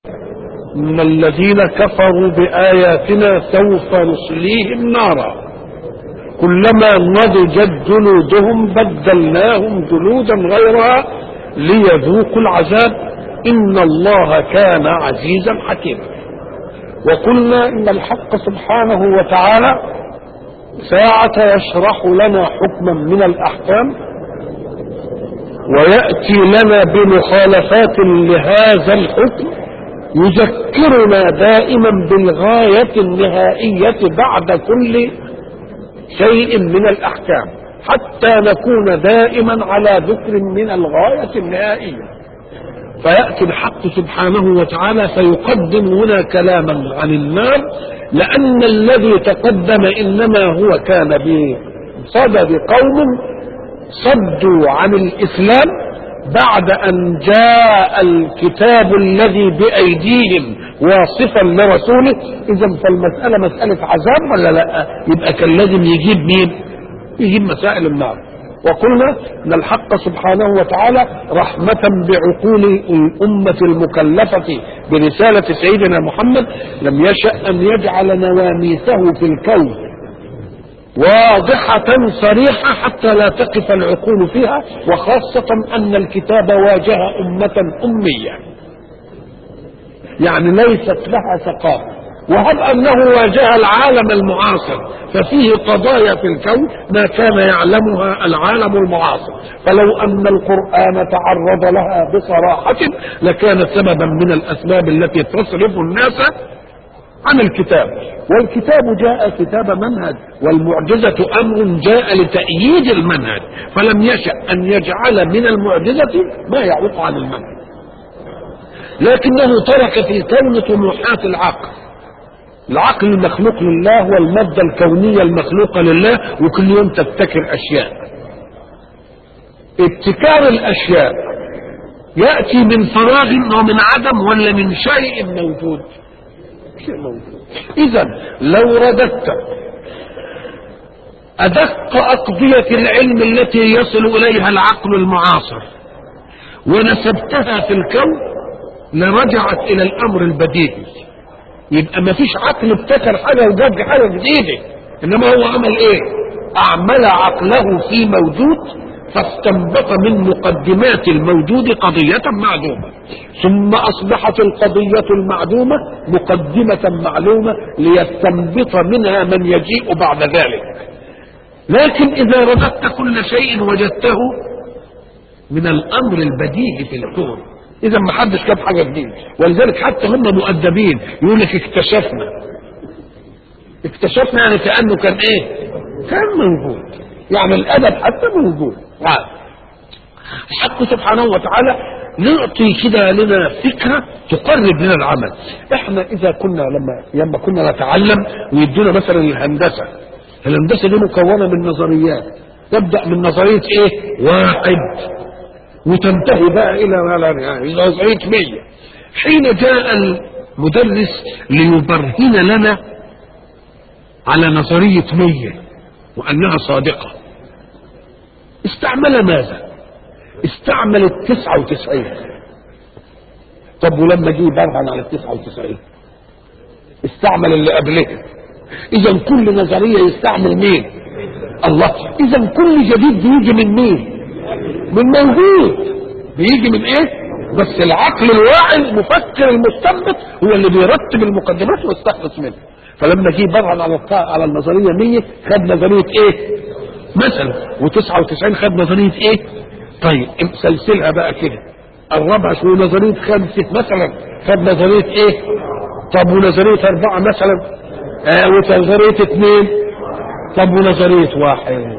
إن الذين كفروا بآياتنا سوف نصليهم نارا كلما نضجت جلودهم بدلناهم جلودا غيرها ليذوقوا العذاب إن الله كان عزيزا حكيما وقلنا إن الحق سبحانه وتعالى ساعة يشرح لنا حكما من الأحكام ويأتي لنا بمخالفات لهذا الحكم يذكرنا دائما بالغاية النهائية بعد كل شيء من الأحكام حتى نكون دائما على ذكر من الغاية النهائية فيأتي الحق سبحانه وتعالى فيقدم هنا كلاما عن النار لأن الذي تقدم إنما هو كان بصدد قوم صدوا عن الإسلام بعد أن جاء الكتاب الذي بأيديهم واصفا لرسوله إذا فالمسألة مسألة عذاب ولا لا يبقى كان لازم يجيب مين يجيب مسائل النار وقلنا ان الحق سبحانه وتعالى رحمة بعقول الأمة المكلفة برسالة سيدنا محمد لم يشأ أن يجعل نواميسه في الكون واضحة صريحة حتى لا تقف العقول فيها وخاصة أن الكتاب واجه أمة أمية يعني ليست لها ثقافة وهب أنه واجه العالم المعاصر ففيه قضايا في الكون ما كان يعلمها العالم المعاصر فلو أن القرآن تعرض لها بصراحة لكان سببا من الأسباب التي تصرف الناس عن الكتاب والكتاب جاء كتاب منهج والمعجزة أمر جاء لتأييد المنهج فلم يشأ أن يجعل من المعجزة ما يعوق عن المنهج لكنه ترك في كون طموحات العقل العقل المخلوق لله والمادة الكونية المخلوقة لله وكل يوم تبتكر أشياء ابتكار الأشياء يأتي من فراغ ومن عدم ولا من شيء موجود شيء موجود إذا لو رددت أدق أقضية العلم التي يصل إليها العقل المعاصر ونسبتها في الكون لرجعت إلى الأمر البديهي يبقى ما فيش عقل ابتكر حاجة وجاب حاجة جديدة إنما هو عمل إيه؟ أعمل عقله في موجود فاستنبط من مقدمات الموجود قضية معدومة ثم أصبحت القضية المعدومة مقدمة معلومة ليستنبط منها من يجيء بعد ذلك لكن إذا رددت كل شيء وجدته من الأمر البديهي في الكون إذا ما حدش جاب حاجة جديدة ولذلك حتى هم مؤدبين يقول لك اكتشفنا اكتشفنا يعني كأنه كان إيه؟ كان موجود يعني الأدب حتى موجود الحق سبحانه وتعالى نعطي كده لنا فكرة تقرب لنا العمل احنا اذا كنا لما لما كنا نتعلم ويدونا مثلا الهندسة الهندسة دي مكونة من نظريات تبدأ من نظرية ايه واحد وتنتهي بقى الى يعني نظرية مية حين جاء المدرس ليبرهن لنا على نظرية مية وأنها صادقة استعمل ماذا استعمل التسعة وتسعين طب ولما جه برهن على التسعة وتسعين استعمل اللي قبلها اذا كل نظرية يستعمل مين الله اذا كل جديد بيجي من مين من موجود بيجي من ايه بس العقل الواعي المفكر المستنبط هو اللي بيرتب المقدمات ويستخلص منها فلما جه برهن على على النظريه 100 خد نظريه ايه مثلا و99 خد نظريه ايه طيب سلسلها بقى كده قربها شويه نظريه خمسه مثلا خد نظريه ايه طب ونظريه اربعه مثلا آه ونظريه اثنين طب ونظريه واحد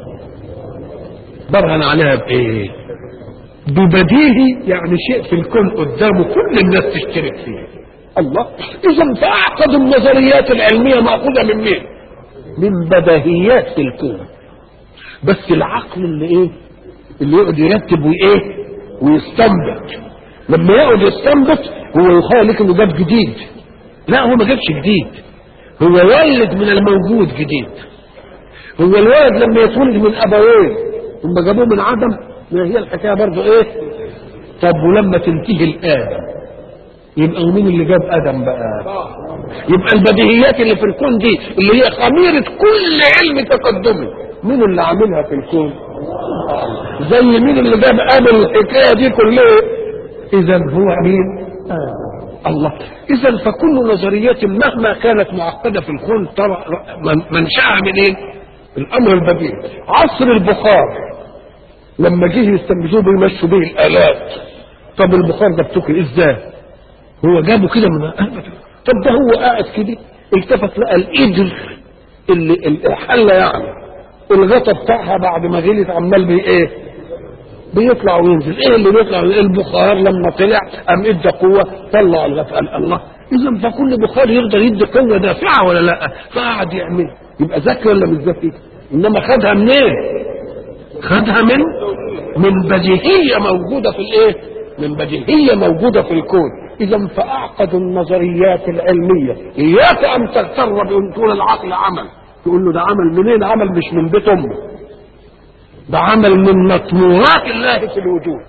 برهن عليها بايه ببديهي يعني شيء في الكون قدامه كل الناس تشترك فيه الله اذا فاعقد النظريات العلميه ماخوذه من مين من بديهيات في الكون بس العقل اللي ايه اللي يقعد يرتب وايه ويستنبط لما يقعد يستنبط هو يخيل لك انه جاب جديد لا هو ما جابش جديد هو ولد من الموجود جديد هو الولد لما يتولد من ابوين هم جابوه من عدم ما هي الحكايه برضه ايه طب ولما تنتهي الادم يبقى ومين اللي جاب ادم بقى يبقى البديهيات اللي في الكون دي اللي هي خميره كل علم تقدمي مين اللي عاملها في الكون زي مين اللي جاب قبل الحكايه دي كلها اذا هو مين آه. الله اذا فكل نظريات مهما كانت معقده في الكون ترى منشاها من ايه الامر البديهي عصر البخار لما جه يستنبذوه بيمشوا به الالات طب البخار ده بتوكل ازاي هو جابه كده من طب ده هو قاعد كده التفت لقى القدر اللي الحله يعني الغطا بتاعها بعد ما غلت عمال بي ايه بيطلع وينزل ايه اللي بيطلع البخار لما طلع قام ادى قوه طلع الغطا قال الله اذا فكل بخار يقدر يدي قوه دافعه ولا لا فقعد يعمل يبقى ذكي ولا مش ذكي انما خدها منين خدها من من بديهيه موجوده في الايه من بديهيه موجوده في الكون اذا فاعقد النظريات العلميه اياك ان تغتر بان تقول العقل عمل تقول له ده عمل منين عمل مش من بيت امه ده عمل من مطمورات الله في الوجود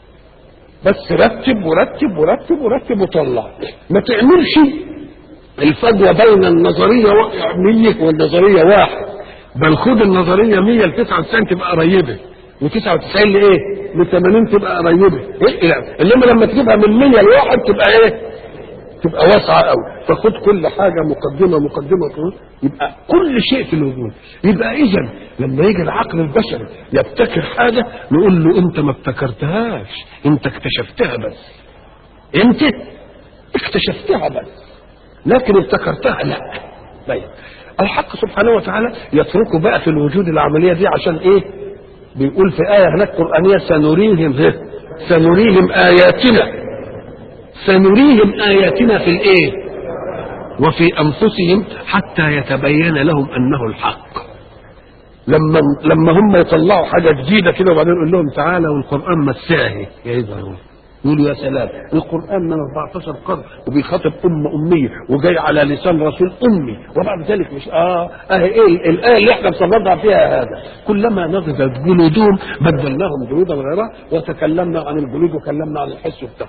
بس رتب ورتب ورتب ورتب وطلع ما تعملش الفجوه بين النظريه 100 والنظريه واحد بل خد النظريه 100 ل 99 تبقى قريبه و99 لايه؟ ل 80 تبقى قريبه إيه؟ يعني انما لما تجيبها من 100 لواحد تبقى ايه؟ تبقى واسعه قوي فخد كل حاجه مقدمه مقدمه يبقى كل شيء في الوجود يبقى اذا لما يجي العقل البشري يبتكر حاجه نقول له انت ما ابتكرتهاش انت اكتشفتها بس انت اكتشفتها بس لكن ابتكرتها لا طيب الحق سبحانه وتعالى يتركه بقى في الوجود العمليه دي عشان ايه بيقول في ايه هناك قرانيه سنريهم هه سنريهم اياتنا سنريهم آياتنا في الإيه وفي أنفسهم حتى يتبين لهم أنه الحق لما لما هم يطلعوا حاجة جديدة كده وبعدين يقول لهم تعالى والقرآن مساهي يظهرون يقولوا يا سلام القرآن من 14 قرن وبيخاطب أمة أمية وجاي على لسان رسول أمي وبعد ذلك مش آه آه إيه الآية اللي إحنا بصددها فيها هذا كلما نضجت جلودهم بدلناهم جلودا غيرها وتكلمنا عن الجلود وكلمنا عن الحس وبتاع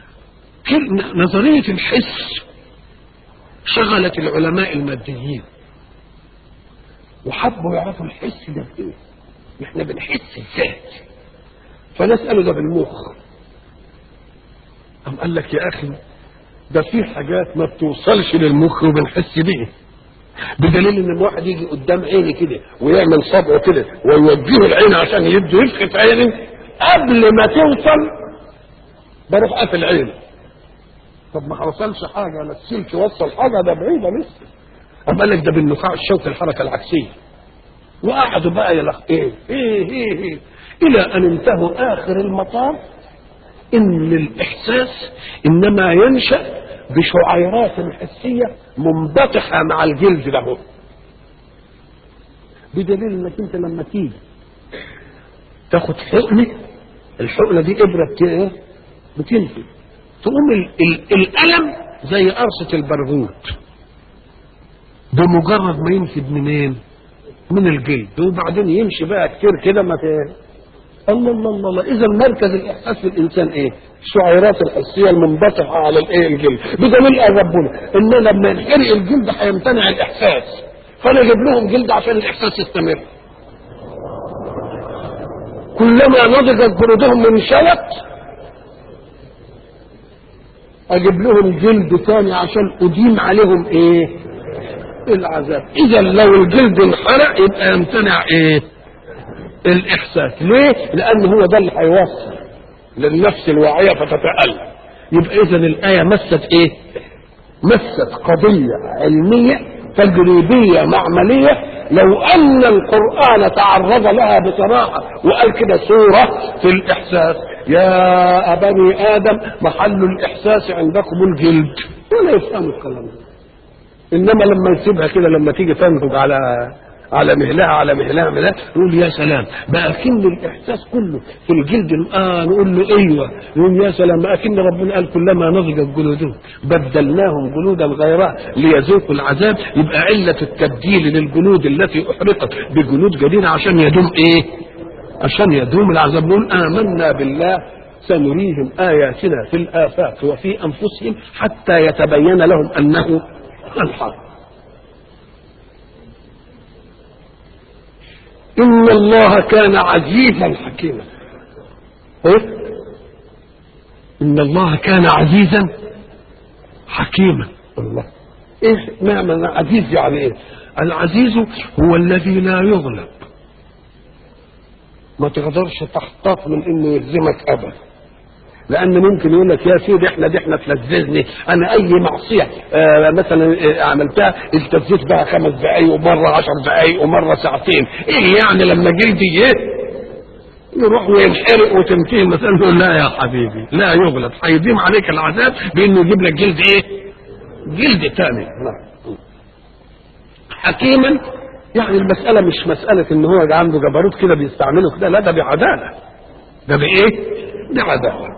نظرية الحس شغلت العلماء الماديين وحبوا يعرفوا الحس ده بايه احنا بنحس ازاي فنسأله ده بالمخ قام قال لك يا اخي ده في حاجات ما بتوصلش للمخ وبنحس بيه بدليل ان الواحد يجي قدام عيني كده ويعمل صبعه كده ويوجهه العين عشان يبدو يفخت عيني قبل ما توصل بروح قافل عيني طب ما حصلش حاجه لا السلك وصل حاجه ده بعيده لسه أم قال لك ده بالنخاع الشوك الحركه العكسيه وقعدوا بقى يلخ ايه ايه ايه, إيه الى ان انتهوا اخر المطاف ان الاحساس انما ينشا بشعيرات حسيه منبطحه مع الجلد له بدليل انك انت لما تيجي تاخد حقنه الحقنه دي ابره بتنفذ تقوم ال ال الألم زي قرصة البرغوث بمجرد ما ينفد منين؟ من الجلد وبعدين يمشي بقى كتير كده ما ت... الله الله الله الله اذا مركز الاحساس في الانسان ايه؟ الشعيرات الحسيه المنبطحه على الايه الجلد بدليل قال ربنا ان لما ينحرق الجلد هيمتنع الاحساس فانا اجيب لهم جلد عشان الاحساس يستمر كلما نضجت جلودهم من شوت اجيب لهم جلد تاني عشان اديم عليهم ايه العذاب اذا لو الجلد انحرق يبقى يمتنع ايه الاحساس ليه لان هو ده اللي هيوصل للنفس الواعيه فتتالم يبقى اذا الايه مست ايه مست قضيه علميه تجريبيه معمليه لو ان القران تعرض لها بصراحه وقال كده صوره في الاحساس يا بني ادم محل الاحساس عندكم الجلد ولا يفهموا الكلام ده انما لما يسيبها كده لما تيجي تنضج على على مهلها على مهلها مهلها نقول يا سلام بقى كن الاحساس كله في الجلد اه نقول له ايوه نقول يا سلام بقى كن ربنا قال كلما نضجت جلودهم بدلناهم جلودا غيرها ليذوقوا العذاب يبقى عله التبديل للجلود التي احرقت بجلود جديده عشان يدوم ايه؟ عشان يدوم العذاب نقول امنا بالله سنريهم آياتنا في الآفاق وفي أنفسهم حتى يتبين لهم أنه الحق إن الله كان عزيزا حكيما إيه؟ إن الله كان عزيزا حكيما الله إيه معنى عزيز يعني إيه العزيز هو الذي لا يغلب ما تقدرش تحتاط من انه يلزمك ابدا لان ممكن يقول لك يا سيدي احنا دي احنا تلذذني انا اي معصيه آه مثلا آه عملتها التزيت بها خمس دقايق ومره عشر دقايق ومره ساعتين ايه يعني لما جلدي ايه يروح وينحرق وتنتهي المسألة يقول لا يا حبيبي لا يغلب هيديم عليك العذاب بانه يجيب لك جلد ايه جلد تاني حكيما يعني المسألة مش مسألة ان هو عنده جبروت كده بيستعمله كده لا ده بعدالة ده بايه بعدالة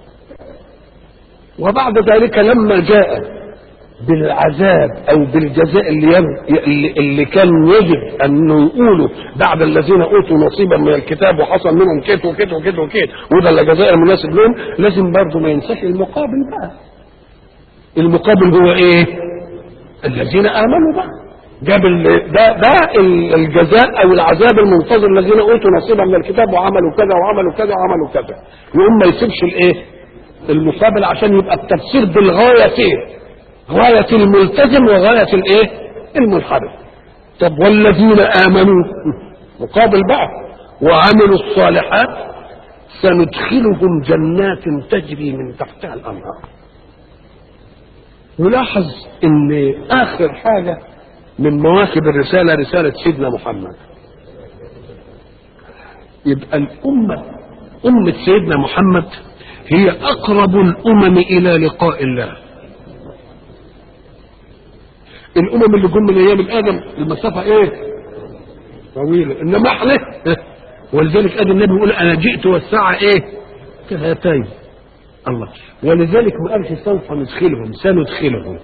وبعد ذلك لما جاء بالعذاب او بالجزاء اللي, يب... اللي كان يجب انه يقولوا بعد الذين اوتوا نصيبا من الكتاب وحصل منهم كيت وكيت وكيت وكيت وده الجزاء المناسب لهم لازم برضه ما ينساش المقابل بقى المقابل هو ايه الذين امنوا بقى جاب ده ده الجزاء او العذاب المنتظر الذين اوتوا نصيبا من الكتاب وعملوا كذا وعملوا كذا وعملوا كذا يقوم ما يسيبش الايه المقابل عشان يبقى التفسير بالغايتين غاية الملتزم وغاية الايه المنحرف طب والذين امنوا مقابل بقى وعملوا الصالحات سندخلهم جنات تجري من تحتها الانهار نلاحظ ان اخر حاجه من مواكب الرسالة رسالة سيدنا محمد يبقى الأمة أمة سيدنا محمد هي أقرب الأمم إلى لقاء الله الأمم اللي جم من أيام الآدم المسافة إيه؟ طويلة إنما إحنا ولذلك أدي النبي يقول أنا جئت والساعة إيه؟ كهاتين الله ولذلك ما قالش سوف ندخلهم سندخلهم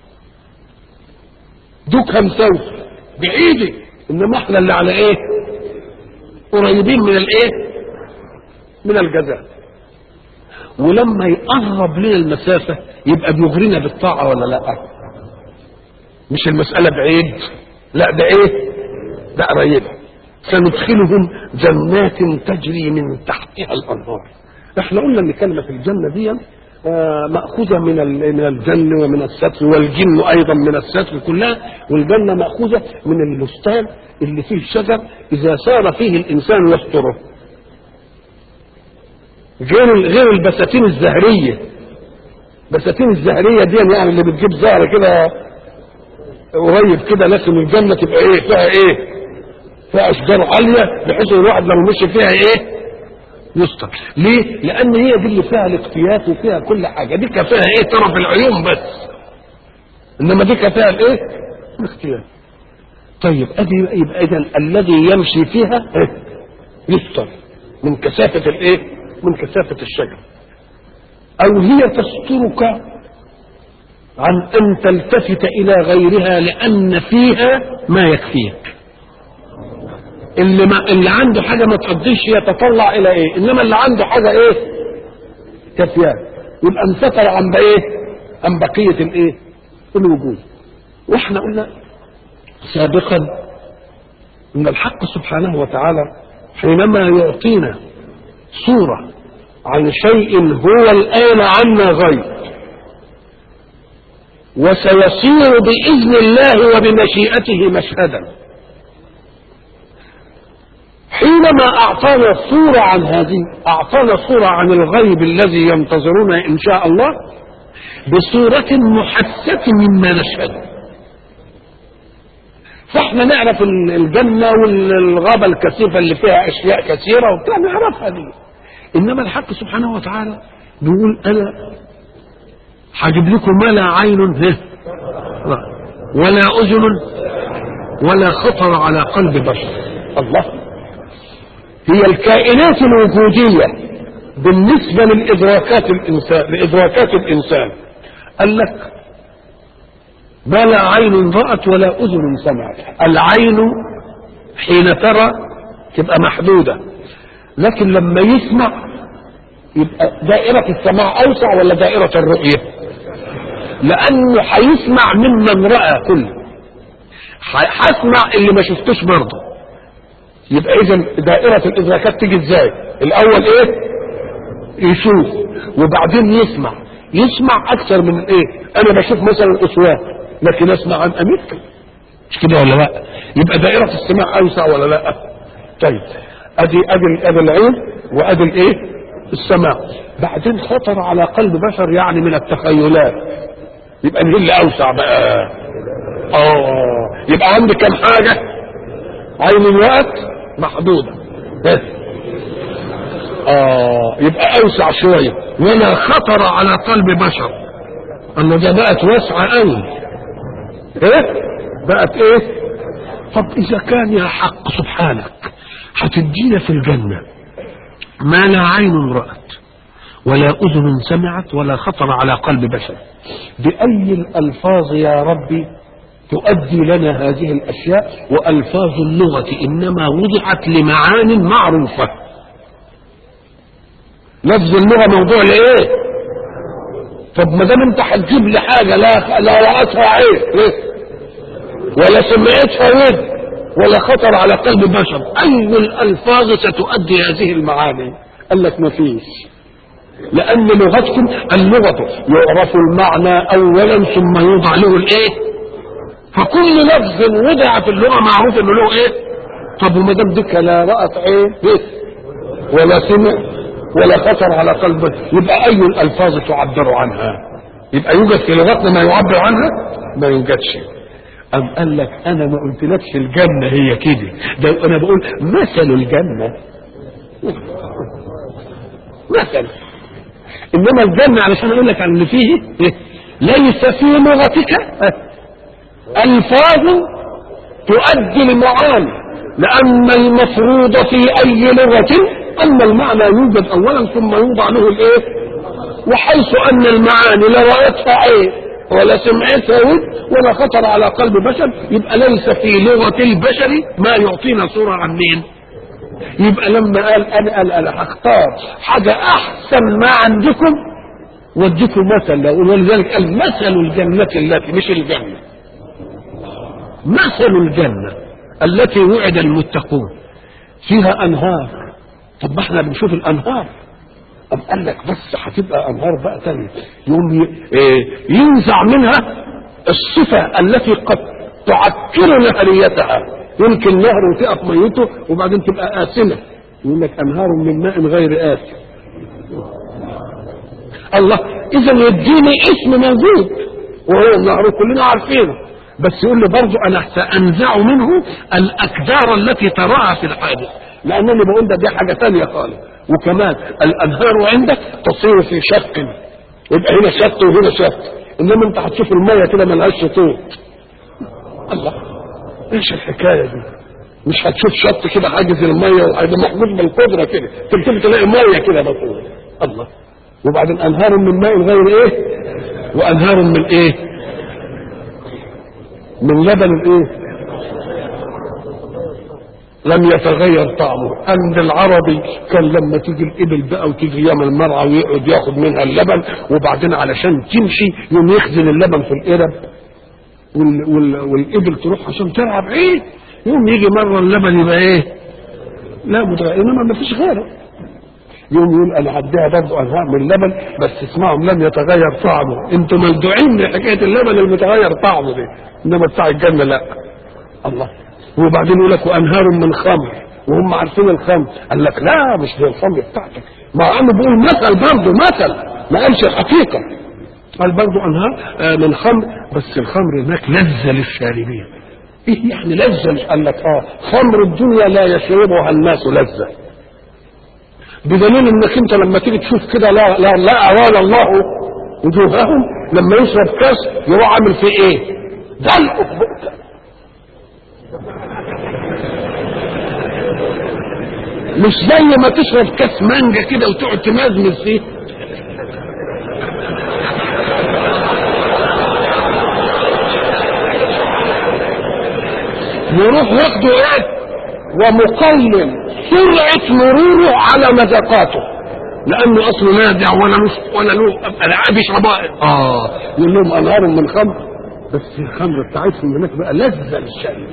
دوكهم سوف بعيدة انما احنا اللي على ايه قريبين من الايه من الجزاء ولما يقرب لنا المسافة يبقى بيغرينا بالطاعة ولا لا مش المسألة بعيد لا ده ايه ده قريبة سندخلهم جنات تجري من تحتها الانهار احنا قلنا ان كلمة الجنة دي مأخوذة من من الجن ومن الستر والجن أيضا من الستر كلها والجنة مأخوذة من البستان اللي فيه الشجر إذا سار فيه الإنسان يستره غير غير البساتين الزهرية بساتين الزهرية دي يعني اللي بتجيب زهرة كده قريب كده لكن الجنة تبقى إيه فيها إيه فيها أشجار عالية بحيث الواحد لو مشي فيها إيه يستر ليه لان هي دي اللي فيها الاقتيات وفيها كل حاجه دي فيها ايه طرف العيون بس انما دي فيها الايه الاختيار طيب ادي يبقى اذا الذي يمشي فيها إيه؟ يستر من كثافه الايه من كثافه الشجر او هي تسترك عن ان تلتفت الى غيرها لان فيها ما يكفيك اللي ما اللي عنده حاجه ما تقضيش يتطلع الى ايه انما اللي عنده حاجه ايه كافيان يبقى انستر عن ايه عن بقيه الايه الوجود واحنا قلنا سابقا ان الحق سبحانه وتعالى حينما يعطينا صوره عن شيء هو الان عنا غيب وسيصير باذن الله وبمشيئته مشهدا حينما أعطانا صورة عن هذه أعطانا صورة عن الغيب الذي ينتظرنا إن شاء الله بصورة محسة مما نشهد فاحنا نعرف الجنة والغابة الكثيفة اللي فيها أشياء كثيرة وبتاع نعرفها دي إنما الحق سبحانه وتعالى بيقول أنا هجيب لكم ما لا عين ولا أذن ولا خطر على قلب بشر الله هي الكائنات الوجودية بالنسبة للإدراكات الإنسان لإدراكات الإنسان قال لك ما لا عين رأت ولا أذن سمعت العين حين ترى تبقى محدودة لكن لما يسمع يبقى دائرة السماع أوسع ولا دائرة الرؤية؟ لأنه هيسمع ممن رأى كله هسمع اللي ما شفتوش برضه يبقى إذا دائرة الإدراكات تيجي إزاي؟ الأول إيه؟ يشوف وبعدين يسمع يسمع أكثر من إيه؟ أنا بشوف مثلا الأصوات لكن أسمع عن أمريكا مش كده ولا لا؟ يبقى دائرة السماع أوسع ولا لا؟ طيب أدي أدي أدي العين وأدي الإيه؟ السماع بعدين خطر على قلب بشر يعني من التخيلات يبقى دي اللي اوسع بقى اه يبقى عندي كم حاجه عين الوقت محدوده بس اه يبقى اوسع شويه ولا خطر على قلب بشر ان ده بقت واسعه قوي ايه بقت ايه طب اذا كان يا حق سبحانك هتدينا في الجنه ما لا عين رأت ولا أذن سمعت ولا خطر على قلب بشر بأي الألفاظ يا ربي تؤدي لنا هذه الأشياء وألفاظ اللغة إنما وضعت لمعان معروفة لفظ اللغة موضوع لإيه طب ما دام انت هتجيب لي حاجة لا لا رأتها عين ليه؟ ولا سمعتها ود ولا خطر على قلب بشر أي الألفاظ ستؤدي هذه المعاني قال لك ما فيش لأن لغتكم اللغة يعرف المعنى أولا ثم يوضع له الإيه فكل لفظ وضع في اللغة معروف إنه له إيه طب وما دام ديك لا رأت عين إيه؟ ولا سمع ولا خطر على قلبه يبقى أي الألفاظ تعبر عنها يبقى يوجد في لغتنا ما يعبر عنها ما يوجدش أم قال لك أنا ما قلتلكش الجنة هي كده ده أنا بقول مثل الجنة مثل إنما الجنة علشان أقول لك عن اللي فيه ليس في لغتك ألفاظ تؤدي المعاني لأن المفروض في أي لغة أن المعنى يوجد أولا ثم يوضع له الإيه وحيث أن المعاني لا رأتها عين ولا سمعتها ود ولا خطر على قلب بشر يبقى ليس في لغة البشر ما يعطينا صورة عن مين يبقى لما قال أنا, أنا, أنا هختار حاجة أحسن ما عندكم واديكم مثل ولذلك قال مثل الجنة التي مش الجنة مثل الجنة التي وعد المتقون فيها أنهار طب ما احنا بنشوف الأنهار أم قال لك بس هتبقى أنهار بقى تاني يوم ينزع منها الصفة التي قد تعكر نهريتها يمكن نهر وتقف ميته وبعدين تبقى آسنة يقول لك أنهار من ماء غير آسن الله إذا يديني اسم موجود وهو النهر كلنا عارفينه بس يقول لي برضه أنا سأنزع منه الأكدار التي تراها في الحادث لأنني بقول ده دي حاجة ثانية خالص وكمان الأنهار عندك تصير في شق يبقى هنا شط وهنا شط إنما أنت هتشوف المية كده ملهاش شطوط الله ايش الحكايه دي مش هتشوف شط كده حاجز الميه وهيبقى محمود بالقدره كده تكتب تلاقي ميه كده بطول الله وبعدين انهار من ماء غير ايه وانهار من ايه من لبن ايه لم يتغير طعمه عند العربي كان لما تيجي الابل بقى وتيجي ايام المرعى ويقعد ياخد منها اللبن وبعدين علشان تمشي يوم يخزن اللبن في القرب وال وال والابل تروح عشان تلعب عيد يوم يجي مره اللبن يبقى ايه؟ لا متغير انما ما فيش غيره يوم يقول انا هديها برضه انواع من اللبن بس اسمعهم لم يتغير طعمه انتم ملدوعين من حكايه اللبن المتغير طعمه دي انما بتاع الجنه لا الله وبعدين يقول لك وانهار من خمر وهم عارفين الخمر قال لك لا مش زي الخمر بتاعتك مع انه بيقول مثل برضه مثل ما قالش الحقيقه قال برضه انهار آه من خمر بس الخمر هناك لذه للشاربين ايه يعني لذه قال لك اه خمر الدنيا لا يشربها الناس لذه بدليل انك انت لما تيجي تشوف كده لا لا لا اراد الله وجوههم لما يشرب كاس يروح عامل فيه ايه؟ دلقه في بقك مش زي ما تشرب كاس مانجا كده وتقعد تمزمز فيه يروح ياخده ايه ومقلل سرعة مروره على مذاقاته لانه اصله نادع ولا نص ولا له العاب يشربها اه يقول لهم انهار من خمر بس الخمر بتاعتهم هناك بقى لذة للشرب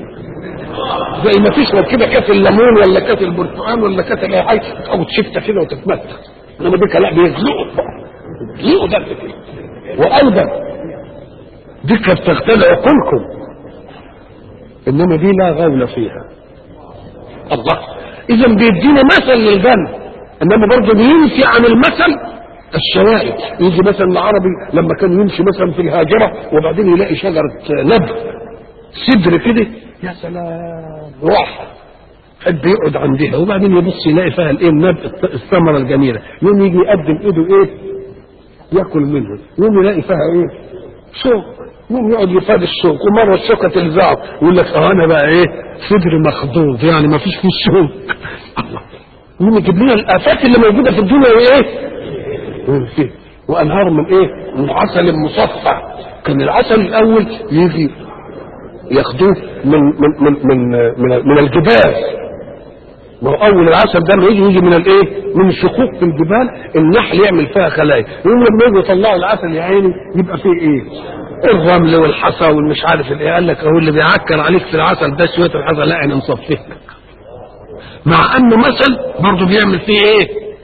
زي ما تشرب كده كاس الليمون ولا كاس البرتقال ولا كاس اي حاجه او تشفت كده وتتمتع انما دي لا بيزلقوا بقى يزلقوا ده كده وايضا دي كانت تختلع عقولكم انما دي لا غول فيها الله اذا بيدينا مثل للجنه انما برضه بينفي عن المثل الشوائب يجي مثلا العربي لما كان يمشي مثلا في الهاجره وبعدين يلاقي شجره نبل سدر كده يا سلام راحه يحب يقعد عندها وبعدين يبص يلاقي فيها الايه النبت الثمره الجميله يوم يجي يقدم ايده ايه ياكل منه يوم يلاقي فيها ايه شوك يوم يقعد يفاد الشوك ومره الشوكه تلزعه يقول لك اه انا بقى ايه صدري مخضوض يعني ما فيش فيه شوك الله يوم يجيب لنا الافات اللي موجوده في الدنيا وايه فيه وانهار من ايه من عسل مصفى كان العسل الاول يجي ياخدوه من من من من من, من الجبال ما هو اول العسل ده لما يجي يجي من الايه من شقوق في الجبال النحل يعمل فيها خلايا يقوم لما يجوا يطلعوا العسل يا عيني يبقى فيه ايه الرمل والحصى والمش عارف الايه قال لك اهو اللي بيعكر عليك في العسل ده شويه الحصى لا انا مصفيه مع انه مثل برضه بيعمل فيه ايه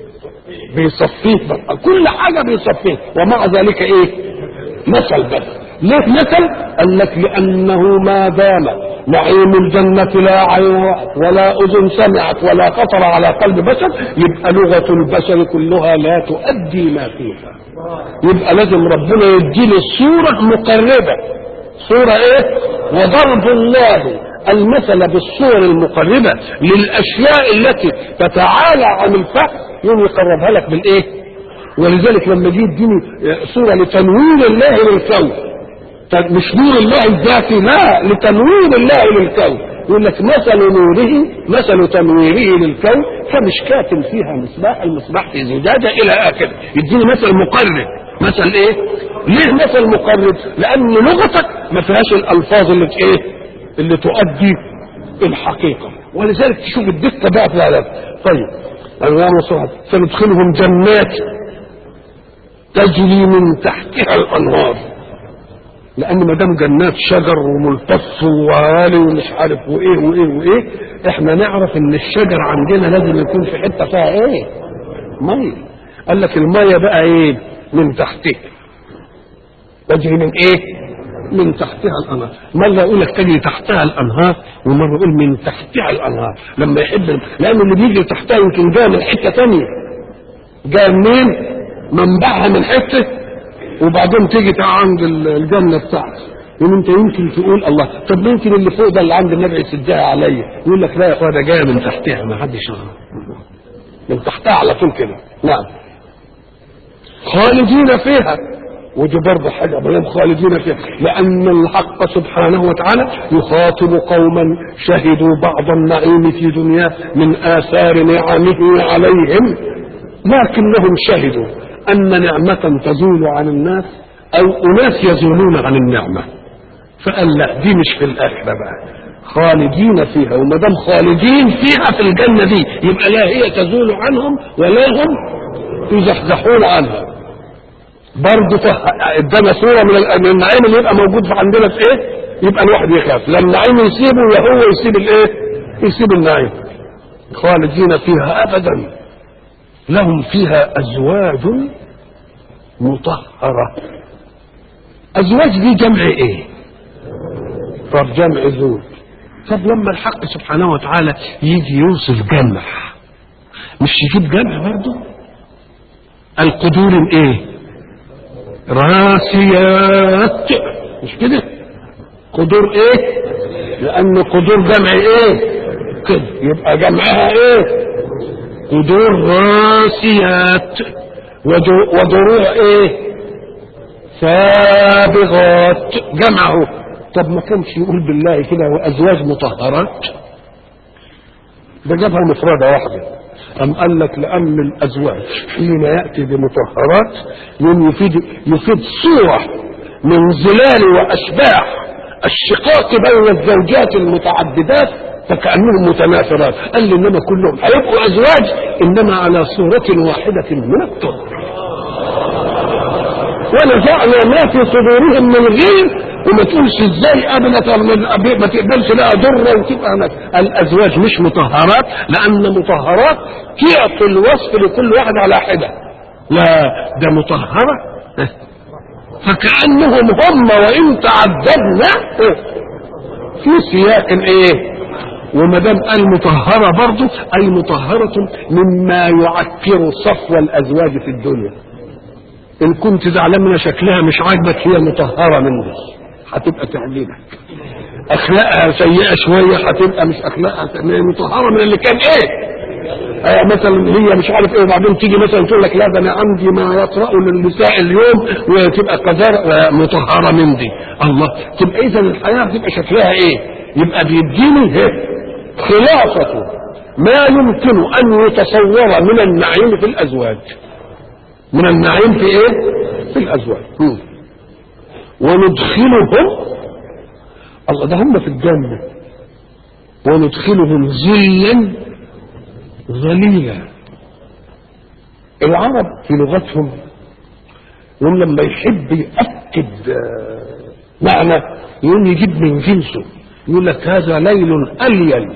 بيصفيه بقى كل حاجه بيصفيه ومع ذلك ايه مثل بس ليه مثل قال لك لانه ما دام نعيم الجنة لا عين ولا أذن سمعت ولا خطر على قلب بشر يبقى لغة البشر كلها لا تؤدي ما فيها يبقى لازم ربنا يديني الصورة مقربة صورة ايه وضرب الله المثل بالصور المقربة للأشياء التي تتعالى عن الفهم يوم يقربها لك بالايه ولذلك لما جه يديني صوره لتنوير الله للكون مش نور الله الذاتي لا لتنوير الله للكون يقول لك مثل نوره مثل تنويره للكون كمشكاة فيها مصباح المصباح في زجاجة إلى آخره يديني مثل مقرب مثل إيه؟ ليه مثل مقرب؟ لأن لغتك ما فيهاش الألفاظ اللي إيه؟ اللي تؤدي الحقيقة ولذلك تشوف الدقة بقى في العلاج طيب أنوار وصعد سندخلهم جنات تجري من تحتها الأنهار لأن ما دام جنات شجر وملتف وعالي ومش عارف وإيه وإيه وإيه إحنا نعرف إن الشجر عندنا لازم يكون في حتة فيها إيه؟ مية قال لك المية بقى إيه؟ من تحتها تجري من إيه؟ من تحتها الانهار مره يقول لك تجري تحتها الانهار ومره يقول من تحتها الانهار لما يحب لان اللي بيجري تحتها يمكن جاء من حته ثانيه جاء منين منبعها من حته وبعدين تيجي عند الجنه بتاعته يقول انت يمكن تقول الله طب ممكن اللي فوق ده اللي عند النبي يسدها عليا يقول لك لا يا اخويا ده جايه من تحتها ما حدش من تحتها على طول كده نعم خالدين فيها ودي برضه حاجة بلام خالدين فيها لأن الحق سبحانه وتعالى يخاطب قوما شهدوا بعض النعيم في دنياه من آثار نعمه عليهم لكنهم شهدوا أن نعمة تزول عن الناس أو أناس يزولون عن النعمة فقال لا دي مش في الآخرة بقى خالدين فيها وما دام خالدين فيها في الجنة دي يبقى لا هي تزول عنهم ولا هم يزحزحون عنها برضه ادانا صوره من النعيم اللي يبقى موجود في عندنا في ايه؟ يبقى الواحد يخاف لا النعيم يسيبه ولا هو يسيب الايه؟ يسيب النعيم خالدين فيها ابدا لهم فيها ازواج مطهره ازواج دي جمع ايه؟ طب جمع زوج طب لما الحق سبحانه وتعالى يجي يوصف جمع مش يجيب جمع برضه القدور ايه؟ راسيات مش كده قدور ايه لان قدور جمع ايه كده يبقى جمعها ايه قدور راسيات ودروع ايه سابغات جمعه طب ما كانش يقول بالله كده وازواج مطهرات ده جابها مفردة واحدة أم قال لك لأن الأزواج حين يأتي بمطهرات يوم يفيد يفيد صورة من ظلال وأشباح الشقاق بين الزوجات المتعددات فكأنهم متناثرات قال لي إنما كلهم هيبقوا أزواج إنما على صورة واحدة من الطهر ونزعنا ما في صدورهم من غير وما تقولش ازاي ابدا ما تقبلش لها ضره وتبقى هناك الازواج مش مطهرات لان مطهرات تعطي الوصف لكل واحد على حده لا ده مطهره فكانهم هم وان تعددنا في سياق ايه وما دام قال مطهره برضه اي مطهره مما يعكر صفو الازواج في الدنيا ان كنت زعلان من شكلها مش عاجبك هي مطهره منك هتبقى تعجبك اخلاقها سيئه شويه هتبقى مش اخلاقها مطهره من اللي كان ايه آه مثلا هي مش عارف ايه وبعدين تيجي مثلا تقول لك لا ده انا عندي ما يطرأ للنساء اليوم وتبقى قذارة مطهره من دي الله تبقى اذا الحياه بتبقى شكلها ايه يبقى بيديني ايه خلاصه ما يمكن ان يتصور من النعيم في الازواج من النعيم في ايه في الازواج م. وندخلهم الله ده هم في الجنة وندخلهم ذلا ظليلا العرب في لغتهم يوم لما يحب يأكد معنى يقوم يجيب من جنسه يقول لك هذا ليل أليل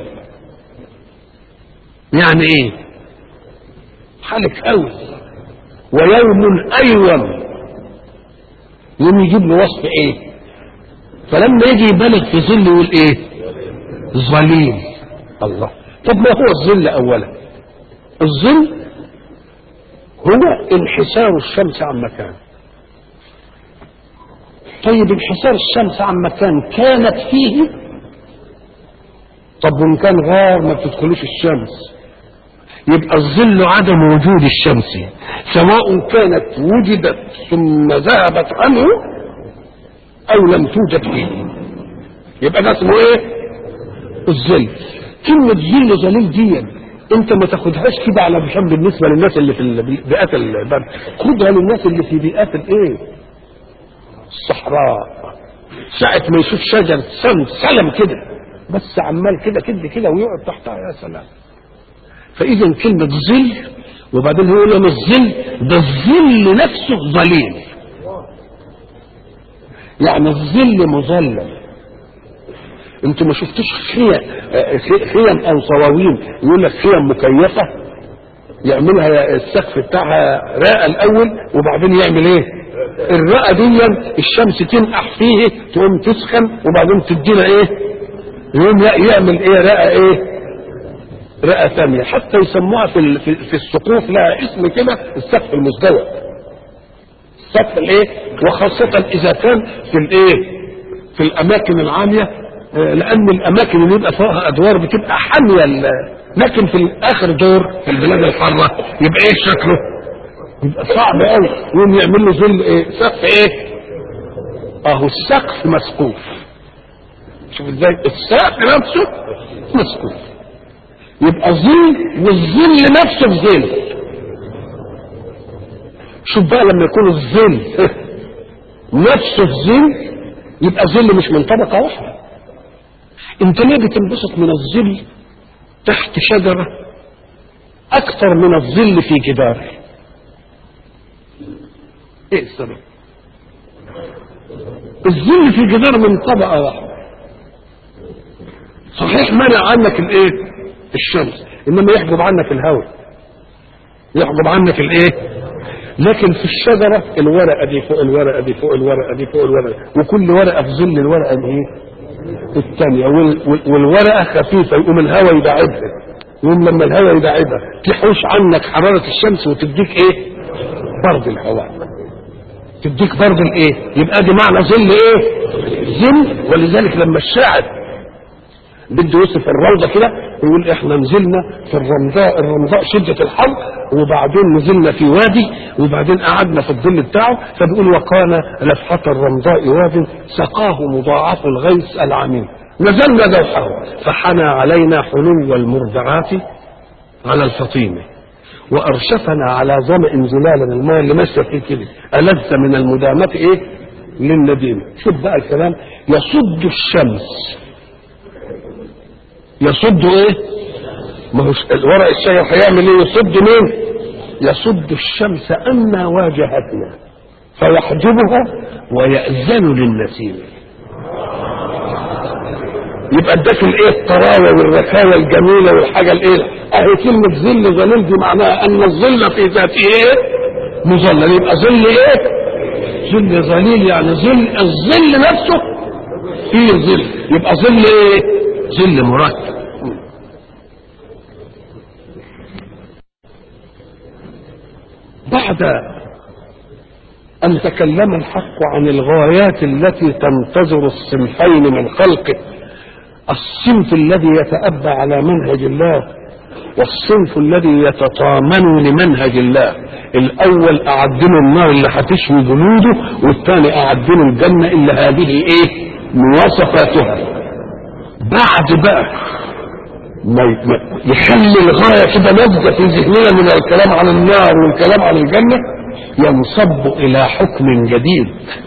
يعني ايه حالك قوي ويوم أيوم يوم يجيب له وصف ايه فلما يجي يبالغ في ظل يقول ايه ظليل الله طب ما هو الظل اولا الظل هو انحسار الشمس عن مكان طيب انحسار الشمس عن مكان كانت فيه طب وان كان غار ما بتدخلوش الشمس يبقى الظل عدم وجود الشمس سواء كانت وجدت ثم ذهبت عنه او لم توجد فيه يبقى ده اسمه ايه الظل كلمة ظل ظليل دي انت ما تاخدهاش كده على بشام بالنسبة للناس اللي في بيئات البرد خدها للناس اللي في بيئات الايه الصحراء ساعة ما يشوف شجر سم سلم كده بس عمال كده كده كده ويقعد تحتها يا سلام فاذا كلمه ظل وبعدين هو يقول الظل ده الظل نفسه ظليل يعني الظل مظلل انتوا ما شفتوش خيم خيم او صواوين يقول لك خيم مكيفه يعملها السقف بتاعها راقه الاول وبعدين يعمل ايه الرقه دي الشمس تنقح فيه تقوم تسخن وبعدين تدينا ايه يقوم يعمل ايه رقه ايه رئة ثانية حتى يسموها في في, في السقوف لها اسم كده السقف المزدوج السقف الايه وخاصة اذا كان في الايه في الاماكن العامية لان الاماكن اللي يبقى فوقها ادوار بتبقى حامية لكن في اخر دور في البلاد الحارة يبقى ايه شكله يبقى صعب قوي يقوم يعمل له ظل ايه سقف ايه اهو السقف مسقوف شوف ازاي السقف نفسه مسقوف يبقى ظل والظل نفسه في ظل شوف بقى لما يكون الظل نفسه في ظل يبقى ظل مش من طبقه واحده انت ليه بتنبسط من الظل تحت شجره اكثر من الظل في جدار ايه السبب الظل في جدار من طبقه واحده صحيح منع عنك الايه الشمس انما يحجب عنك الهواء يحجب عنك الايه لكن في الشجره الورقه دي فوق الورقه دي فوق الورقه دي فوق الورقه وكل ورقه في ظل الورقه الايه الثانيه والورقه خفيفه يقوم الهواء يبعدها يقوم لما الهواء يبعدها تحوش عنك حراره الشمس وتديك ايه برد الهواء تديك برد الايه يبقى دي معنى ظل ايه ظل ولذلك لما الشاعر بده يوصف الروضه كده يقول احنا نزلنا في الرمضاء الرمضاء شده الحر وبعدين نزلنا في وادي وبعدين قعدنا في الظل بتاعه فبيقول وكان لفحة الرمضاء واد سقاه مضاعف الغيث العميم نزلنا ذوحه فحنى علينا حلو المرضعات على الفطيمة وأرشفنا على ظمأ زلالا الماء اللي ماشية فيه كده ألذ من المدامة إيه للنديم شوف بقى الكلام يصد الشمس يصد ايه ما هو ورق الشجر هيعمل ايه يصد مين يصد الشمس أن واجهتنا فيحجبها ويأذن للنسيم يبقى اداك الايه الطراوه والرخاوه الجميله والحاجه الايه اهي كلمه ظل ظليل دي معناها ان الظل في ذاته ايه مظلل يبقى ظل ايه ظل ظليل يعني ظل الظل نفسه فيه ظل يبقى ظل ايه ظل مركب بعد أن تكلم الحق عن الغايات التي تنتظر الصنفين من خلقه الصنف الذي يتأبى على منهج الله والصنف الذي يتطامن لمنهج الله الأول أعدله النار اللي هتشوي جنوده والثاني أعدله الجنة اللي هذه إيه مواصفاتها بعد بقى ما يخلي الغاية كده نبذة في ذهننا من الكلام عن النار والكلام عن الجنة ينصب إلى حكم جديد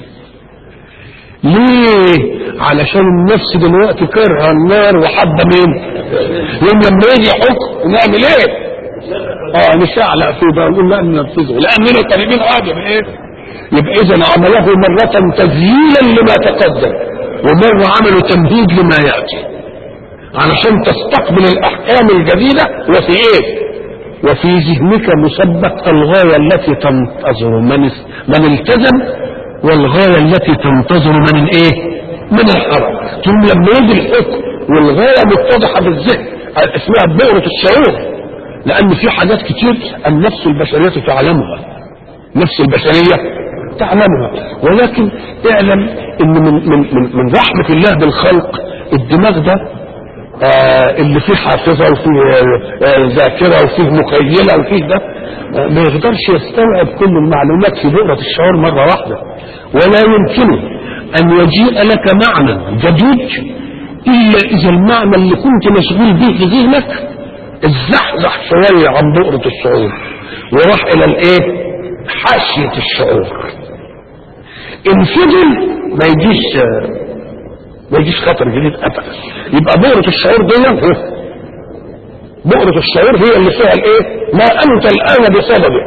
ليه علشان النفس دلوقتي كرهه النار وحابه مين يوم لما يجي حكم نعمل ايه اه نشعلق فيه بقى نقول لا ننفذه لاننا قريبين حاجه من ايه يبقى اذا عمله مره تذييلا لما تقدم ومره عملوا تمهيد لما ياتي علشان تستقبل الاحكام الجديده وفي ايه وفي ذهنك مثبت الغايه التي تنتظر من من التزم والغايه التي تنتظر من الايه من الحرم ثم لما يجي الحكم والغايه متضحه بالذهن اسمها بؤره الشعور لان في حاجات كتير النفس البشريه تعلمها النفس البشريه تعلمها ولكن اعلم ان من من من, من رحمه الله بالخلق الدماغ ده آه اللي فيه حافظه وفيه آه ذاكره وفيه مخيله وفيه ده آه ما يقدرش يستوعب كل المعلومات في بؤره الشعور مره واحده ولا يمكنه ان يجيء لك معنى جديد الا اذا المعنى اللي كنت مشغول به في ذهنك اتزحزح شويه عن بؤره الشعور وراح الى الايه؟ حاشيه الشعور ان فضل ما يجيش ما يجيش خطر جديد ابدا يبقى بؤره الشعور دي بؤره الشعور هي اللي فيها الايه؟ ما انت الان بسببه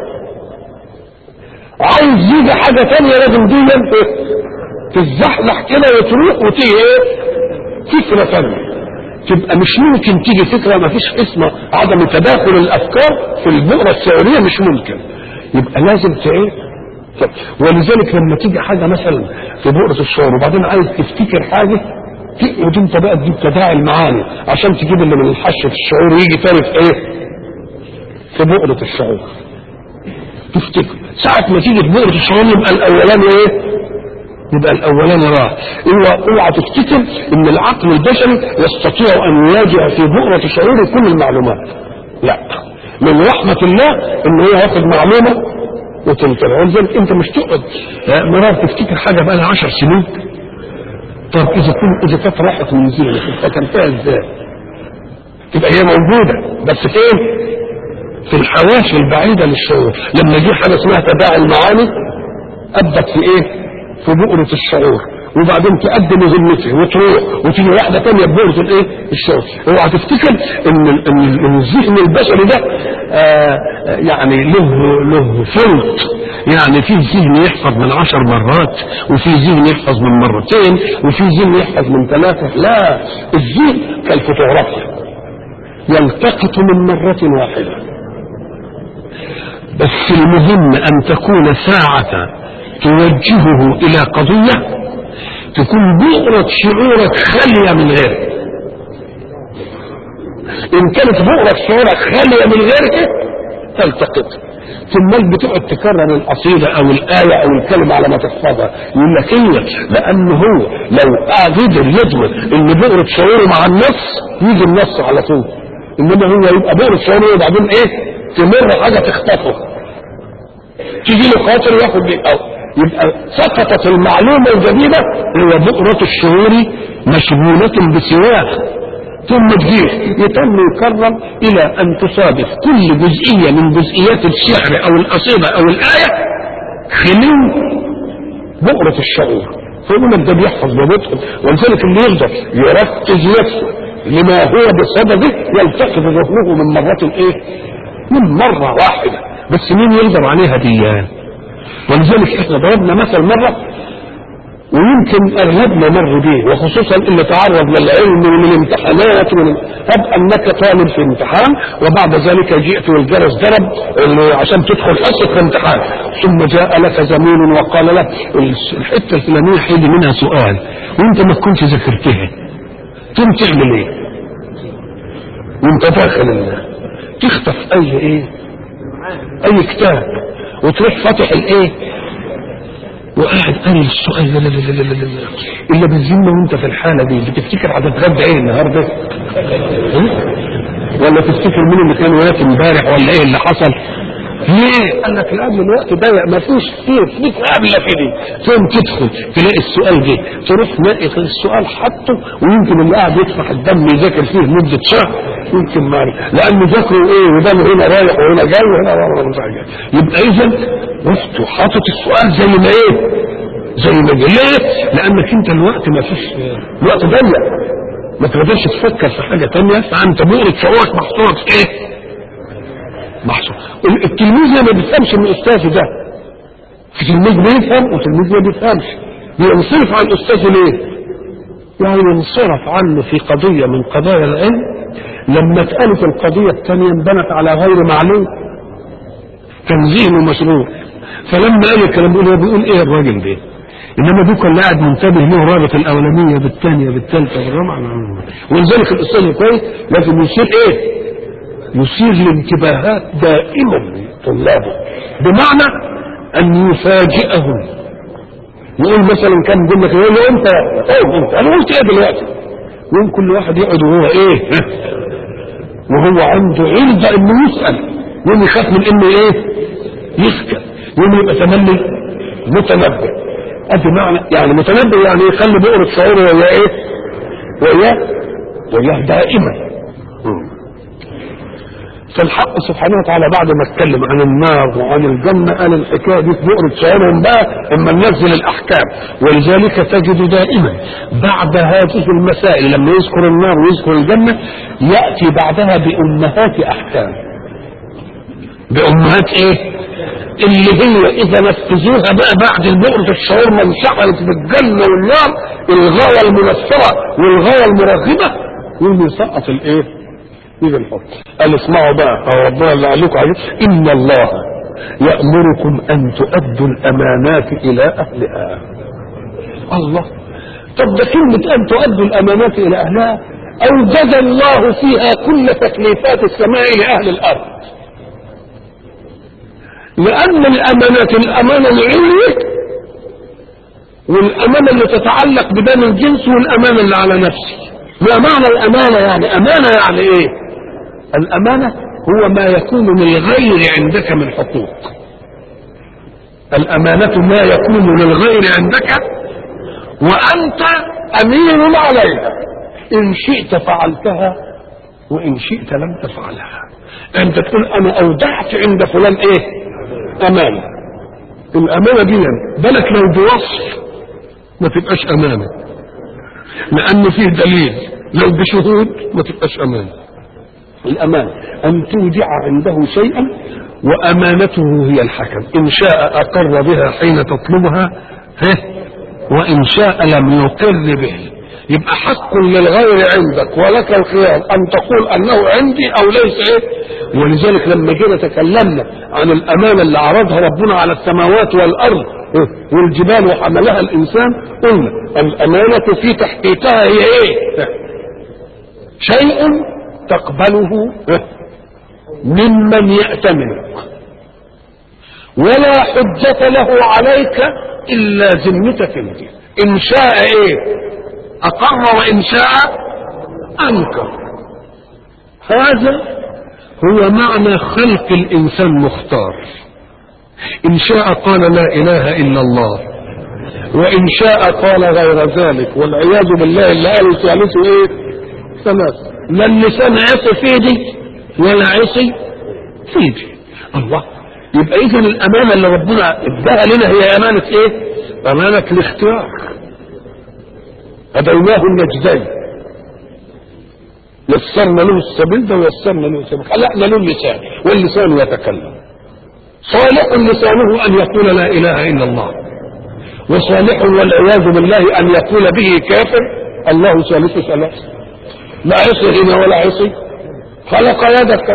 عايز يجي حاجه ثانيه لازم دي تتزحزح كده وتروح وتيجي ايه؟ فكره ثانيه تبقى مش ممكن تيجي فكره ما فيش اسمه عدم تداخل الافكار في البؤره الشعوريه مش ممكن يبقى لازم ايه؟ ولذلك لما تيجي حاجه مثلا في بؤره الشعور وبعدين عايز تفتكر حاجه تقعد انت بقى تجيب تداعي المعاني عشان تجيب اللي من حشه الشعور يجي تاني في ايه؟ في بؤره الشعور تفتكر ساعة ما تيجي في بؤرة الشعور يبقى الأولاني إيه؟ يبقى الأولاني راح اوعى اوعى تفتكر إن العقل البشري يستطيع أن يواجه في بؤرة شعوره كل المعلومات. لا من رحمة الله إن هو ياخد معلومة وتنكرها ولذلك أنت مش تقعد مرار تفتكر حاجة بقى لها 10 سنين طب إذا كنت إذا كانت راحت من ذهنك افتكرتها إزاي؟ تبقى هي موجودة بس فين؟ في الحواشي البعيدة للشعور لما جه حاجة اسمها تباع المعاني أدت في إيه في بؤرة الشعور وبعدين تقدم ذمته وتروح وتيجي واحدة تانية ببؤرة الإيه الشعور اوعى تفتكر إن إن الذهن البشري ده آه يعني له له فلت يعني في ذهن يحفظ من عشر مرات وفي ذهن يحفظ من مرتين وفي ذهن يحفظ من ثلاثة لا الذهن كالفوتوغرافيا يلتقط من مرة واحدة بس المهم أن تكون ساعة توجهه إلى قضية تكون بؤرة شعورك خالية من غيرها إن كانت بؤرة شعورك خالية من غيرها تلتقط ثم بتقعد تكرر القصيدة أو الآية أو الكلمة على ما تحفظها يقول لك إيه لأن هو لو قدر يضمن إن بؤرة شعوره مع النص يجي النص على طول إنما هو يبقى بؤرة شعوره وبعدين إيه تمر حاجة تخطفه تيجي له خاطر ياخد أو يبقى سقطت المعلومة الجديدة هو بؤرة الشعور مشغولة بسواه ثم تجيب يتم يكرر إلى أن تصادف كل جزئية من جزئيات الشعر أو القصيدة أو الآية خلو بؤرة الشعور فيقول لك ده بيحفظ ببطء ولذلك اللي يقدر يركز نفسه لما هو بصدده يلتقط ذهنه من مرة ايه من مرة واحدة بس مين يقدر عليها ديان ولذلك احنا ضربنا مثل مرة ويمكن اغلبنا مر به وخصوصا اللي تعرض للعلم وللامتحانات ومن هب انك طالب في امتحان وبعد ذلك جئت والجرس ضرب عشان تدخل حصه امتحان ثم جاء لك زميل وقال لك الحته الفلانيه حل منها سؤال وانت ما كنتش ذاكرتها تقوم تعمل ايه؟ وانت داخل تخطف اي ايه؟ اي كتاب وتروح فاتح الايه؟ وقاعد قاري السؤال لا لا لا لا لا لا الا بالذمه وانت في الحاله دي بتفتكر هتتغدى ايه النهارده؟ ولا تفتكر مين اللي كان واقف امبارح ولا ايه اللي حصل؟ ليه؟ قال لك الان الوقت ضيق ما فيش كتير فيك قبله كده ثم تدخل تلاقي السؤال جه تروح ناقي السؤال حطه ويمكن اللي قاعد يدفع الدم يذاكر فيه مده شهر يمكن ما لانه ذاكره ايه ودم هنا رايح وهنا جاي وهنا رايح جاي يبقى اذا رحت وحاطط السؤال زي ما ايه؟ زي ما جه ليه؟ لانك انت الوقت ما فيش الوقت ضيق ما تقدرش تفكر في حاجه ثانيه فانت مؤرد شعورك محصورك في ايه؟ محصور التلميذ ما بيفهمش من استاذه ده في تلميذ بيفهم وتلميذ ما بيفهمش بينصرف عن استاذه ليه؟ يعني ينصرف عنه في قضيه من قضايا العلم لما اتقالت القضيه الثانيه انبنت على غير معلوم كان ذهنه مشغول فلما قال الكلام ده هو بيقول ايه الراجل ده؟ انما دول كان قاعد منتبه له رابط الاولانيه بالثانيه بالثالثه بالرابعه ولذلك الاستاذ الكويس لازم يصير ايه؟ يثير الانتباهات دائما طلابه بمعنى ان يفاجئهم يقول مثلا كان يقول لك يقول له انت ايه انت انا قلت ايه دلوقتي يقوم كل واحد يقعد وهو ايه وهو عنده عرضة انه يسأل يوم يخاف من انه ايه يسكت يوم يبقى تملي متنبه ادي معنى يعني متنبه يعني يخلي بؤرة شعوره وياه ايه وياه وياه دائما فالحق سبحانه وتعالى بعد ما اتكلم عن النار وعن الجنة قال الحكاية دي في بؤرة شعورهم بقى اما ننزل الأحكام ولذلك تجد دائما بعد هذه المسائل لما يذكر النار ويذكر الجنة يأتي بعدها بأمهات أحكام بأمهات إيه؟ اللي هي إذا نفذوها بقى بعد بؤرة الشعور ما انشغلت بالجنة والنار الغاية المنفرة والغاية المرغبة يقوم يسقط الإيه؟ يجي الحكم قال اسمعوا بقى ربنا اللي قال لكم عليه ان الله يامركم ان تؤدوا الامانات الى اهلها الله طب ده كلمه ان تؤدوا الامانات الى اهلها اوجد الله فيها كل تكليفات السماء لاهل الارض لان الامانات الامانه العليا والامانه اللي تتعلق بدم الجنس والامانه اللي على نفسي ما معنى الامانه يعني امانه يعني ايه الأمانة هو ما يكون للغير عندك من حقوق الأمانة ما يكون للغير عندك وأنت أمين عليها إن شئت فعلتها وإن شئت لم تفعلها أنت تقول أنا أودعت عند فلان إيه أمانة الأمانة دي بالك لو بوصف ما تبقاش أمانة لأن فيه دليل لو بشهود ما تبقاش أمانة الأمانة أن تودع عنده شيئا وأمانته هي الحكم إن شاء أقر بها حين تطلبها وإن شاء لم يقر به يبقى حق للغير عندك ولك الخيار أن تقول أنه عندي أو ليس إيه ولذلك لما جينا تكلمنا عن الأمانة اللي عرضها ربنا على السماوات والأرض والجبال وحملها الإنسان قلنا الأمانة في تحقيقها هي إيه شيء تقبله ممن يأتمنك ولا حجة له عليك إلا ذمتك انت إن شاء إيه أقر وإن شاء أنكر هذا هو معنى خلق الإنسان مختار إن شاء قال لا إله إلا الله وإن شاء قال غير ذلك والعياذ بالله اللي قالوا ثالثه إيه ثلاثة لا اللسان عصي في دي ولا عصي في دي الله يبقى اذا الامانه اللي ربنا اداها لنا هي امانه ايه امانه الاختيار هديناه النجدين يسرنا له السبيل ده ويسرنا له السبيل خلقنا له اللسان واللسان يتكلم صالح لسانه ان يقول لا اله الا الله وصالح والعياذ بالله ان يقول به كافر الله ثالث ثلاث لا عصي هنا ولا عصي خلق يدك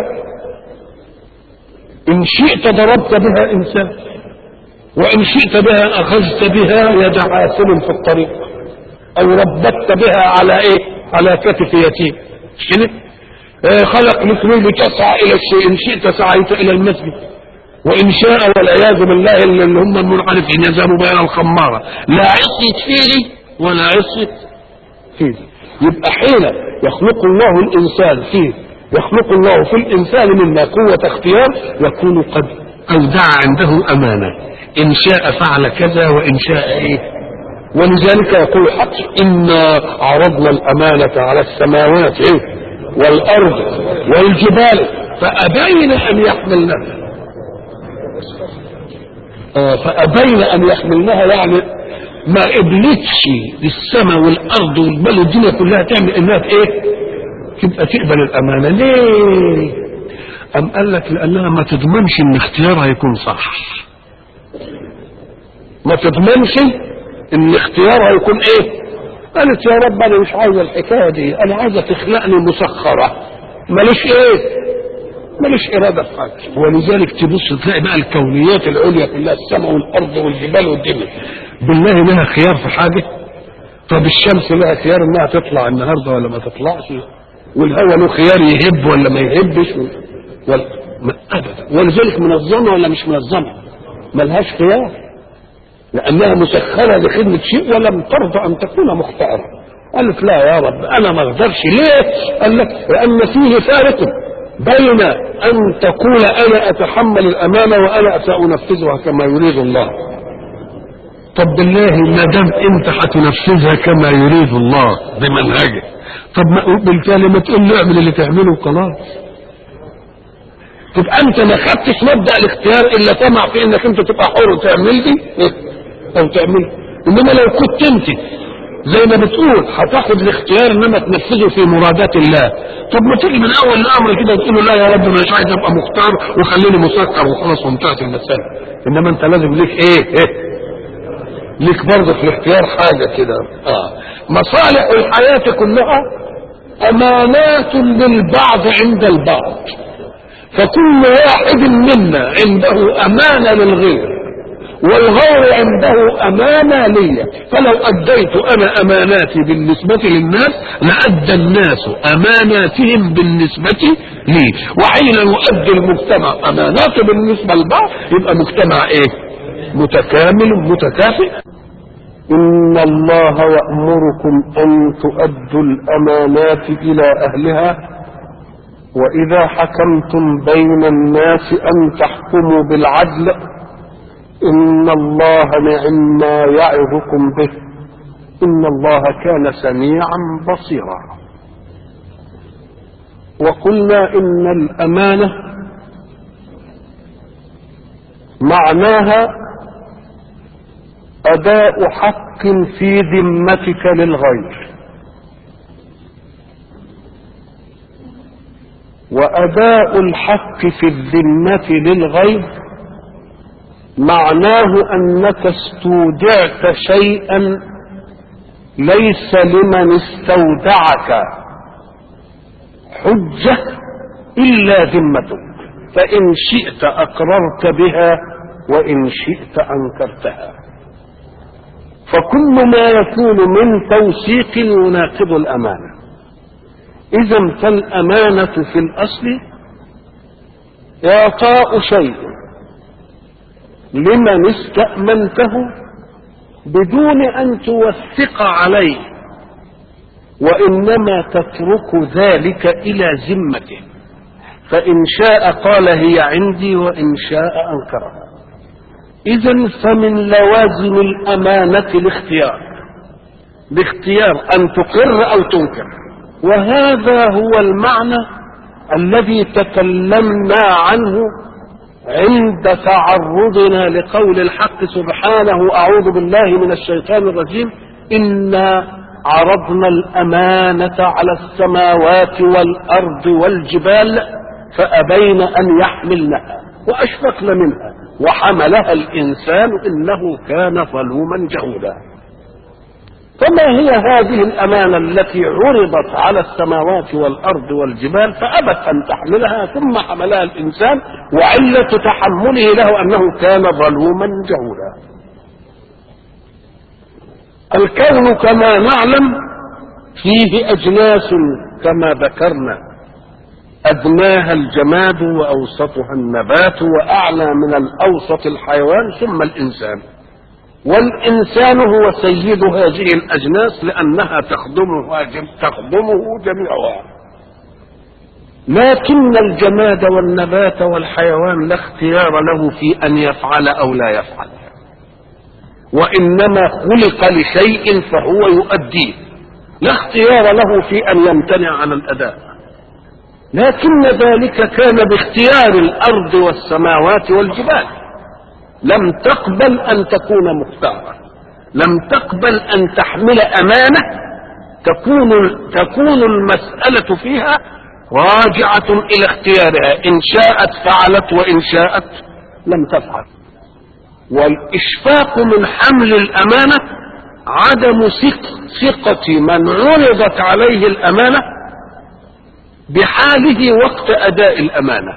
ان شئت ضربت بها انسان وان شئت بها اخذت بها يد عاسل في الطريق او ربطت بها على ايه على كتف يتيم مش كده آه خلق مثله لتسعى الى الشيء ان شئت سعيت الى المسجد وان شاء والعياذ بالله اللي هم المنحرفين يذهبوا بين الخماره لا عصيت فيه ولا عصيت فيه يبقى حين يخلق الله الانسان فيه يخلق الله في الانسان منا قوه اختيار يكون قد اودع عنده امانه ان شاء فعل كذا وان شاء ايه ولذلك يقول الحق انا عرضنا الامانه على السماوات ايه والارض والجبال فابين ان يحملنها آه فابين ان يحملنها يعني ما قبلتش للسماء والارض والجبال والدنيا كلها تعمل انها ايه تبقى تقبل الامانه ليه ام قال لك لانها ما تضمنش ان اختيارها يكون صح ما تضمنش ان اختيارها يكون ايه قالت يا رب انا مش عايزه الحكايه دي انا عايزه تخلقني مسخره ماليش ايه ماليش اراده في حاجه ولذلك تبص تلاقي بقى الكونيات العليا كلها السماء والارض والجبال والدنيا بالله لها خيار في حاجه طب الشمس لها خيار انها تطلع النهارده ولا ما تطلعش والهواء له خيار يهب ولا ما يهبش ولا ابدا ولذلك منظمه ولا مش منظمه ملهاش خيار لانها مسخره لخدمه شيء ولم ترضى ان تكون مختاره قالت لا يا رب انا ما اقدرش ليه قال لك لان فيه فارق بين ان تقول انا اتحمل الامانه وانا سانفذها كما يريد الله طب بالله ما دام انت هتنفذها كما يريد الله بمنهجه طب ما بالتالي ما تقول له اعمل اللي تعمله وخلاص تبقى انت ما خدتش مبدا الاختيار الا طمع في انك انت تبقى حر تعمل دي او تعمل انما لو كنت انت زي ما بتقول هتاخد الاختيار انما تنفذه في مرادات الله طب ما تيجي من اول الامر كده تقول له لا يا رب انا مش عايز ابقى مختار وخليني مسكر وخلاص وانتهت المساله انما انت لازم ليك ايه, إيه؟ ليك برضه في الاختيار حاجه كده اه مصالح الحياه كلها امانات للبعض عند البعض فكل واحد منا عنده امانه للغير والغير عنده أمانة لي فلو أديت أنا أماناتي بالنسبة للناس لأدى الناس أماناتهم بالنسبة لي وحين يؤدي المجتمع أماناته بالنسبة للبعض يبقى مجتمع إيه متكامل متكافئ إن الله يأمركم أن تؤدوا الأمانات إلى أهلها وإذا حكمتم بين الناس أن تحكموا بالعدل إن الله نعم ما يعظكم به إن الله كان سميعا بصيرا وقلنا إن الأمانة معناها أداء حق في ذمتك للغير وأداء الحق في الذمة للغير معناه انك استودعت شيئا ليس لمن استودعك حجه الا ذمتك فان شئت اقررت بها وان شئت انكرتها فكل ما يكون من توثيق يناقض الامانه اذا فالامانه في الاصل اعطاء شيء لمن استأمنته بدون أن توثق عليه وإنما تترك ذلك إلى ذمته فإن شاء قال هي عندي وإن شاء أنكرها إذا فمن لوازم الأمانة الاختيار باختيار أن تقر أو تنكر وهذا هو المعنى الذي تكلمنا عنه عند تعرضنا لقول الحق سبحانه اعوذ بالله من الشيطان الرجيم انا عرضنا الأمانة على السماوات والأرض والجبال فأبين أن يحملنها وأشفقن منها وحملها الإنسان إنه كان ظلوما جهولا فما هي هذه الأمانة التي عرضت على السماوات والأرض والجبال فأبت أن تحملها ثم حملها الإنسان وعلة تحمله له أنه كان ظلوما جهولا الكون كما نعلم فيه أجناس كما ذكرنا أدناها الجماد وأوسطها النبات وأعلى من الأوسط الحيوان ثم الإنسان والإنسان هو سيد هذه الأجناس لأنها تخدمه تخدمه جميعها لكن الجماد والنبات والحيوان لا اختيار له في أن يفعل أو لا يفعل وإنما خلق لشيء فهو يؤديه لا اختيار له في أن يمتنع عن الأداء لكن ذلك كان باختيار الأرض والسماوات والجبال لم تقبل أن تكون مختارة لم تقبل أن تحمل أمانة تكون تكون المسألة فيها راجعة إلى اختيارها إن شاءت فعلت وإن شاءت لم تفعل والإشفاق من حمل الأمانة عدم ثقة من عرضت عليه الأمانة بحاله وقت أداء الأمانة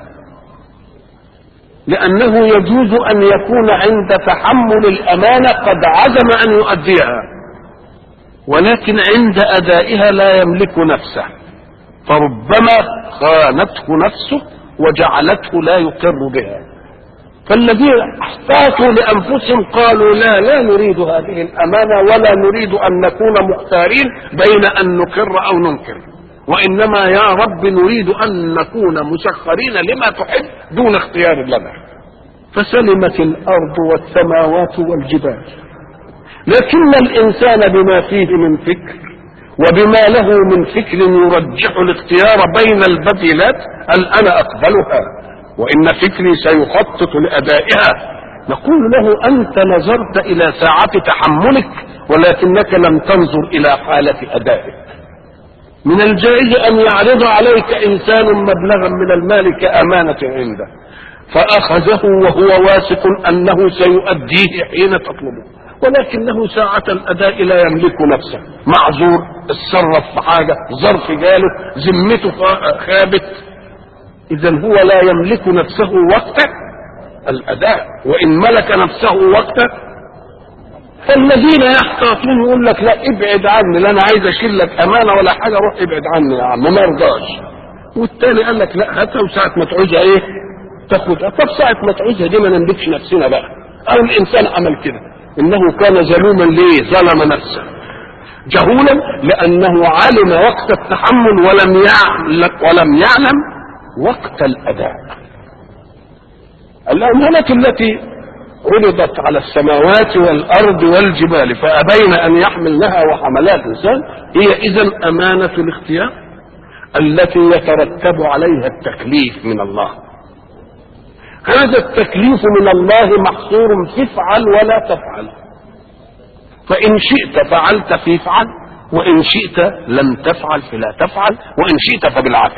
لأنه يجوز أن يكون عند تحمل الأمانة قد عزم أن يؤديها ولكن عند أدائها لا يملك نفسه فربما خانته نفسه وجعلته لا يقر بها فالذين احتاطوا لانفسهم قالوا لا لا نريد هذه الامانه ولا نريد ان نكون مختارين بين ان نقر او ننكر وانما يا رب نريد ان نكون مسخرين لما تحب دون اختيار لنا فسلمت الارض والسماوات والجبال لكن الانسان بما فيه من فكر وبما له من فكر يرجح الاختيار بين البديلات قال انا اقبلها وان فكري سيخطط لادائها نقول له انت نظرت الى ساعه تحملك ولكنك لم تنظر الى حاله ادائك من الجائز ان يعرض عليك انسان مبلغا من المال كامانه عنده فاخذه وهو واثق انه سيؤديه حين تطلبه ولكنه ساعة الأداء لا يملك نفسه معذور اتصرف في حاجة ظرف جاله ذمته خابت إذا هو لا يملك نفسه وقت الأداء وإن ملك نفسه وقت فالذين يحتاطون يقول لك لا ابعد عني لا أنا عايز أشيل لك أمانة ولا حاجة روح ابعد عني يا عم ما يرضاش والتاني قال لك لا هاتها وساعة ما تعوزها إيه تاخدها طب ساعة ما تعوزها دي ما نملكش نفسنا بقى أو الإنسان عمل كده انه كان ظلوما ليه ظلم نفسه جهولا لانه علم وقت التحمل ولم يعلم ولم يعلم وقت الاداء الامانه التي عرضت على السماوات والارض والجبال فابين ان يحملنها وحملها الانسان هي اذا امانه الاختيار التي يترتب عليها التكليف من الله هذا التكليف من الله محصور في افعل ولا تفعل فإن شئت فعلت في افعل وإن شئت لم تفعل فلا تفعل وإن شئت فبالعكس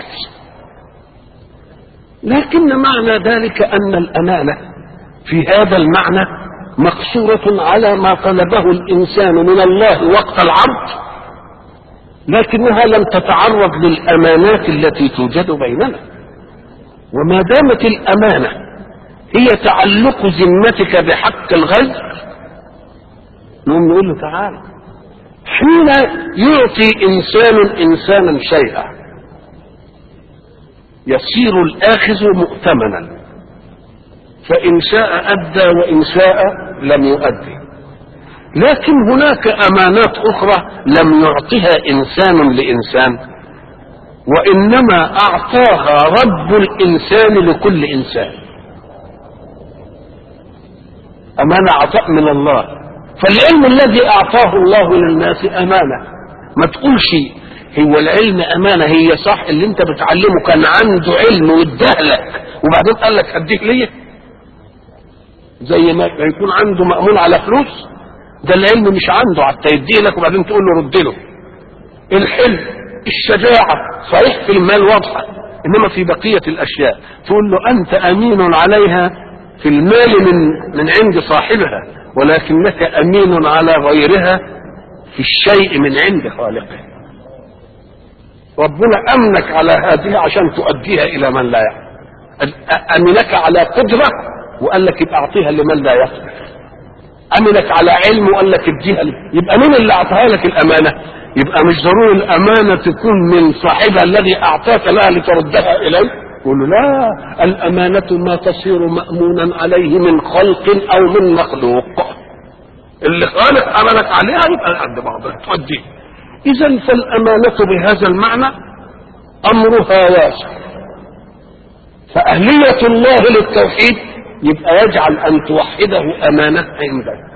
لكن معنى ذلك أن الأمانة في هذا المعنى مقصورة على ما طلبه الإنسان من الله وقت العرض لكنها لم تتعرض للأمانات التي توجد بيننا وما دامت الأمانة هي تعلق ذمتك بحق الغير نقوم نقول له تعالى حين يعطي انسان انسانا شيئا يصير الاخذ مؤتمنا فان شاء ادى وان شاء لم يؤدي لكن هناك امانات اخرى لم يعطها انسان لانسان وانما اعطاها رب الانسان لكل انسان امانه عطاء من الله فالعلم الذي اعطاه الله للناس امانه ما تقولش هو العلم امانه هي صح اللي انت بتعلمه كان عنده علم واداه لك وبعدين قال لك هديك ليه زي ما يكون عنده مأمون على فلوس ده العلم مش عنده حتى يديه لك وبعدين تقول له رد له الحلم الشجاعة صحيح في المال واضحة إنما في بقية الأشياء تقول له أنت أمين عليها في المال من من عند صاحبها ولكنك أمين على غيرها في الشيء من عند خالقه ربنا أمنك على هذه عشان تؤديها إلى من لا يعلم أمنك على قدرة وقال لك يبقى أعطيها لمن لا يقدر أمنك على علم وقال لك اديها لي. يبقى مين اللي أعطاها لك الأمانة يبقى مش ضروري الأمانة تكون من صاحبها الذي أعطاك لها لتردها إليه يقول له لا الأمانة ما تصير مأمونا عليه من خلق أو من مخلوق اللي خالق أمنك عليها يبقى قد بعضها توديه إذا فالأمانة بهذا المعنى أمرها واسع فأهلية الله للتوحيد يبقى يجعل أن توحده أمانة عندك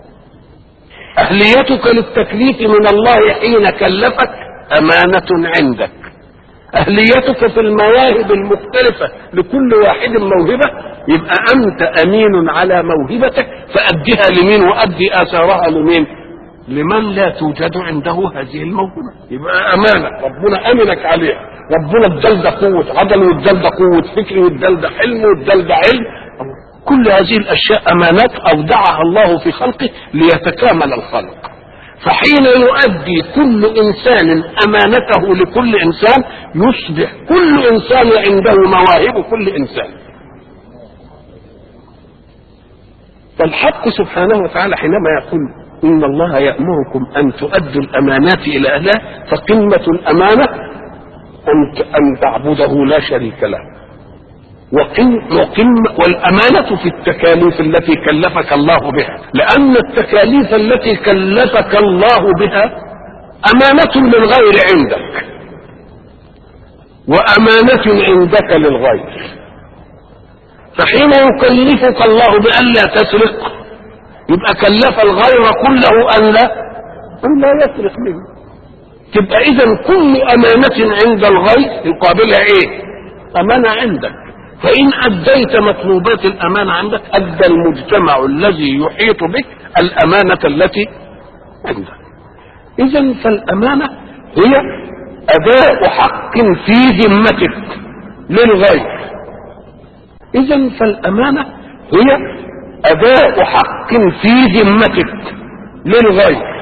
أهليتك للتكليف من الله حين كلفك أمانة عندك أهليتك في المواهب المختلفة لكل واحد موهبة يبقى أنت أمين على موهبتك فأديها لمين وأدي آثارها لمين لمن لا توجد عنده هذه الموهبة يبقى أمانة ربنا أمنك عليها ربنا ادال ده قوة عدل وادال ده قوة فكر وادال ده حلم وادال ده علم كل هذه الأشياء أمانات أودعها الله في خلقه ليتكامل الخلق فحين يؤدي كل إنسان أمانته لكل إنسان يصبح كل إنسان عنده مواهب كل إنسان فالحق سبحانه وتعالى حينما يقول إن الله يأمركم أن تؤدوا الأمانات إلى أهلها فقمة الأمانة أن أن تعبده لا شريك له وقم وقم والأمانة في التكاليف التي كلفك الله بها لأن التكاليف التي كلفك الله بها أمانة للغير عندك وأمانة عندك للغير فحين يكلفك الله بألا تسرق يبقى كلف الغير كله أن لا أن لا يسرق منه تبقى إذا كل أمانة عند الغير يقابلها إيه؟ أمانة عندك فإن أديت مطلوبات الأمانة عندك أدى المجتمع الذي يحيط بك الأمانة التي عندك إذا فالأمانة هي أداء حق في ذمتك للغير إذا فالأمانة هي أداء حق في ذمتك للغير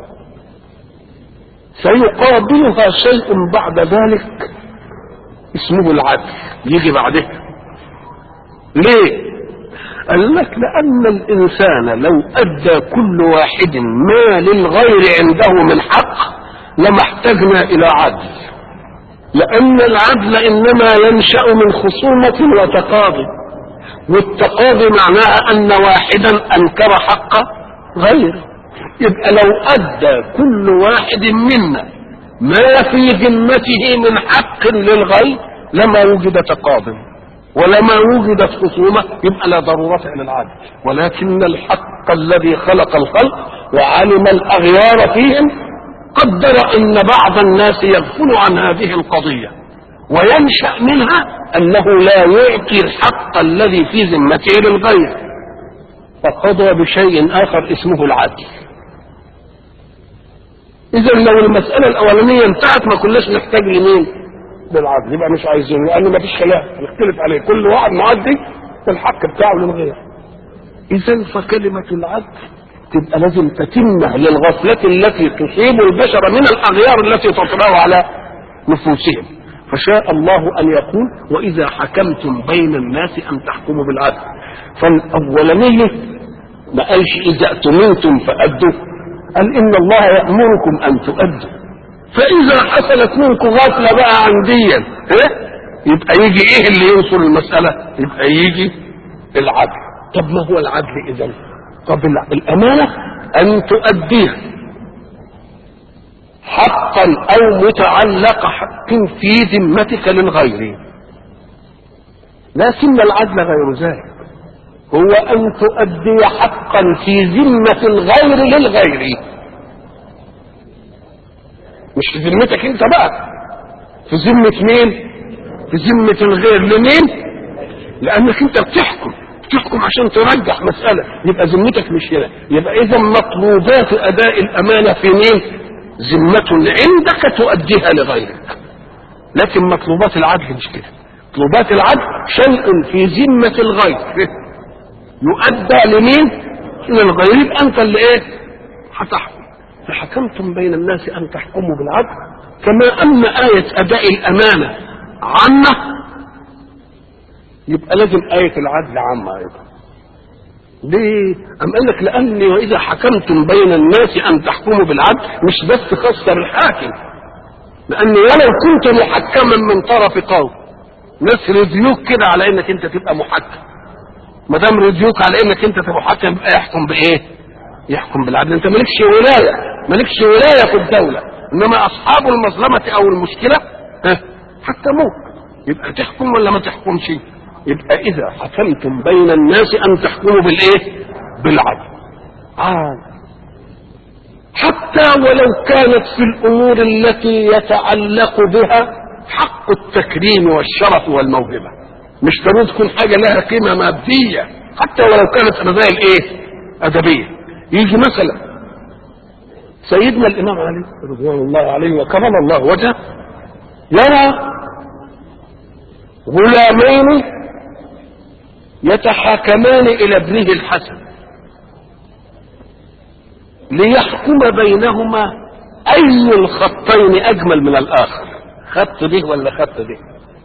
سيقابلها شيء بعد ذلك اسمه العدل يجي بعدها ليه قال لك لأن الإنسان لو أدى كل واحد ما للغير عنده من حق لما احتجنا إلى عدل لأن العدل إنما ينشأ من خصومة وتقاضي والتقاضي معناها أن واحدا أنكر حق غيره يبقى لو أدى كل واحد منا ما في ذمته من حق للغير لما وجد تقاضي ولما وجدت خصومة يبقى لا ضرورة إلى العدل ولكن الحق الذي خلق الخلق وعلم الأغيار فيهم قدر أن بعض الناس يغفل عن هذه القضية وينشأ منها أنه لا يعطي الحق الذي في ذمته للغير فقضى بشيء آخر اسمه العدل إذا لو المسألة الأولانية انتهت ما كناش نحتاج لمين؟ للعدل يبقى مش عايزينه لأن ما فيش خلاف نختلف عليه كل واحد معدي الحق بتاعه للغير إذا فكلمة العدل تبقى لازم تتمه للغفلة التي تصيب البشر من الأغيار التي تطرأ على نفوسهم فشاء الله أن يقول وإذا حكمتم بين الناس أن تحكموا بالعدل فالأولانية ما قالش إذا اؤتمنتم فأدوا قال إن الله يأمركم أن تؤدوا فإذا حصلت منكم غفلة بقى عن ديا إيه؟ يبقى يجي إيه اللي ينصر المسألة يبقى يجي العدل طب ما هو العدل إذا طب الأمانة أن تؤديها حقا أو متعلق حق في ذمتك للغير لكن العدل غير ذلك هو أن تؤدي حقا في ذمة الغير للغير مش في ذمتك انت بقى في ذمة مين في ذمة الغير لمين لانك انت بتحكم بتحكم عشان ترجح مسألة يبقى ذمتك مش هنا يبقى اذا مطلوبات اداء الامانة في مين ذمة عندك تؤديها لغيرك لكن مطلوبات العدل مش كده مطلوبات العدل شيء في ذمة الغير يؤدى لمين؟ للغير يبقى انت اللي ايه؟ هتحكم فحكمتم بين الناس ان تحكموا بالعدل كما ان آية أداء الأمانة عامة يبقى لازم آية العدل عامة أيضا ليه؟ أم قال لك لأني وإذا حكمتم بين الناس أن تحكموا بالعدل مش بس خاصة بالحاكم لأني ولو كنت محكما من طرف قوم ناس رضيوك كده على إنك أنت تبقى محكم ما دام رضيوك على إنك أنت تبقى محكم يبقى يحكم بإيه؟ يحكم بالعدل أنت مالكش ولاية مالكش ولاية في الدولة إنما أصحاب المظلمة أو المشكلة ها حكموك يبقى تحكم ولا ما تحكمش؟ يبقى إذا حكمتم بين الناس أن تحكموا بالإيه؟ بالعدل. عاد. حتى ولو كانت في الأمور التي يتعلق بها حق التكريم والشرف والموهبة. مش ضروري تكون حاجة لها قيمة مادية، حتى ولو كانت رذائل إيه؟ أدبية. يجي مثلا سيدنا الإمام علي رضوان الله عليه وكرم الله وجهه يرى غلامين يتحاكمان الى ابنه الحسن ليحكم بينهما اي الخطين اجمل من الاخر خط ده ولا خط ده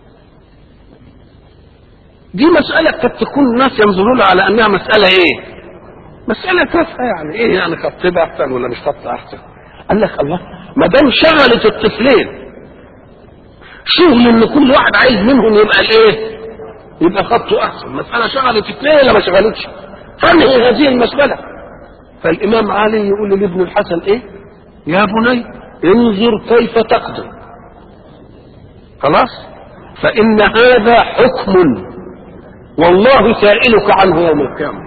دي مسألة قد تكون الناس ينظرون على أنها مسألة إيه؟ مسألة تافهة يعني إيه يعني خط ده أحسن ولا مش خط أحسن؟ قال لك الله ما دام شغلت الطفلين شغل إن كل واحد عايز منهم يبقى الإيه؟ يبقى خطه احسن مساله شغلت اثنين ولا ما شغلتش فانهي هذه المساله فالامام علي يقول لابن الحسن ايه يا بني انظر كيف تقدر خلاص فان هذا حكم والله سائلك عنه يوم القيامه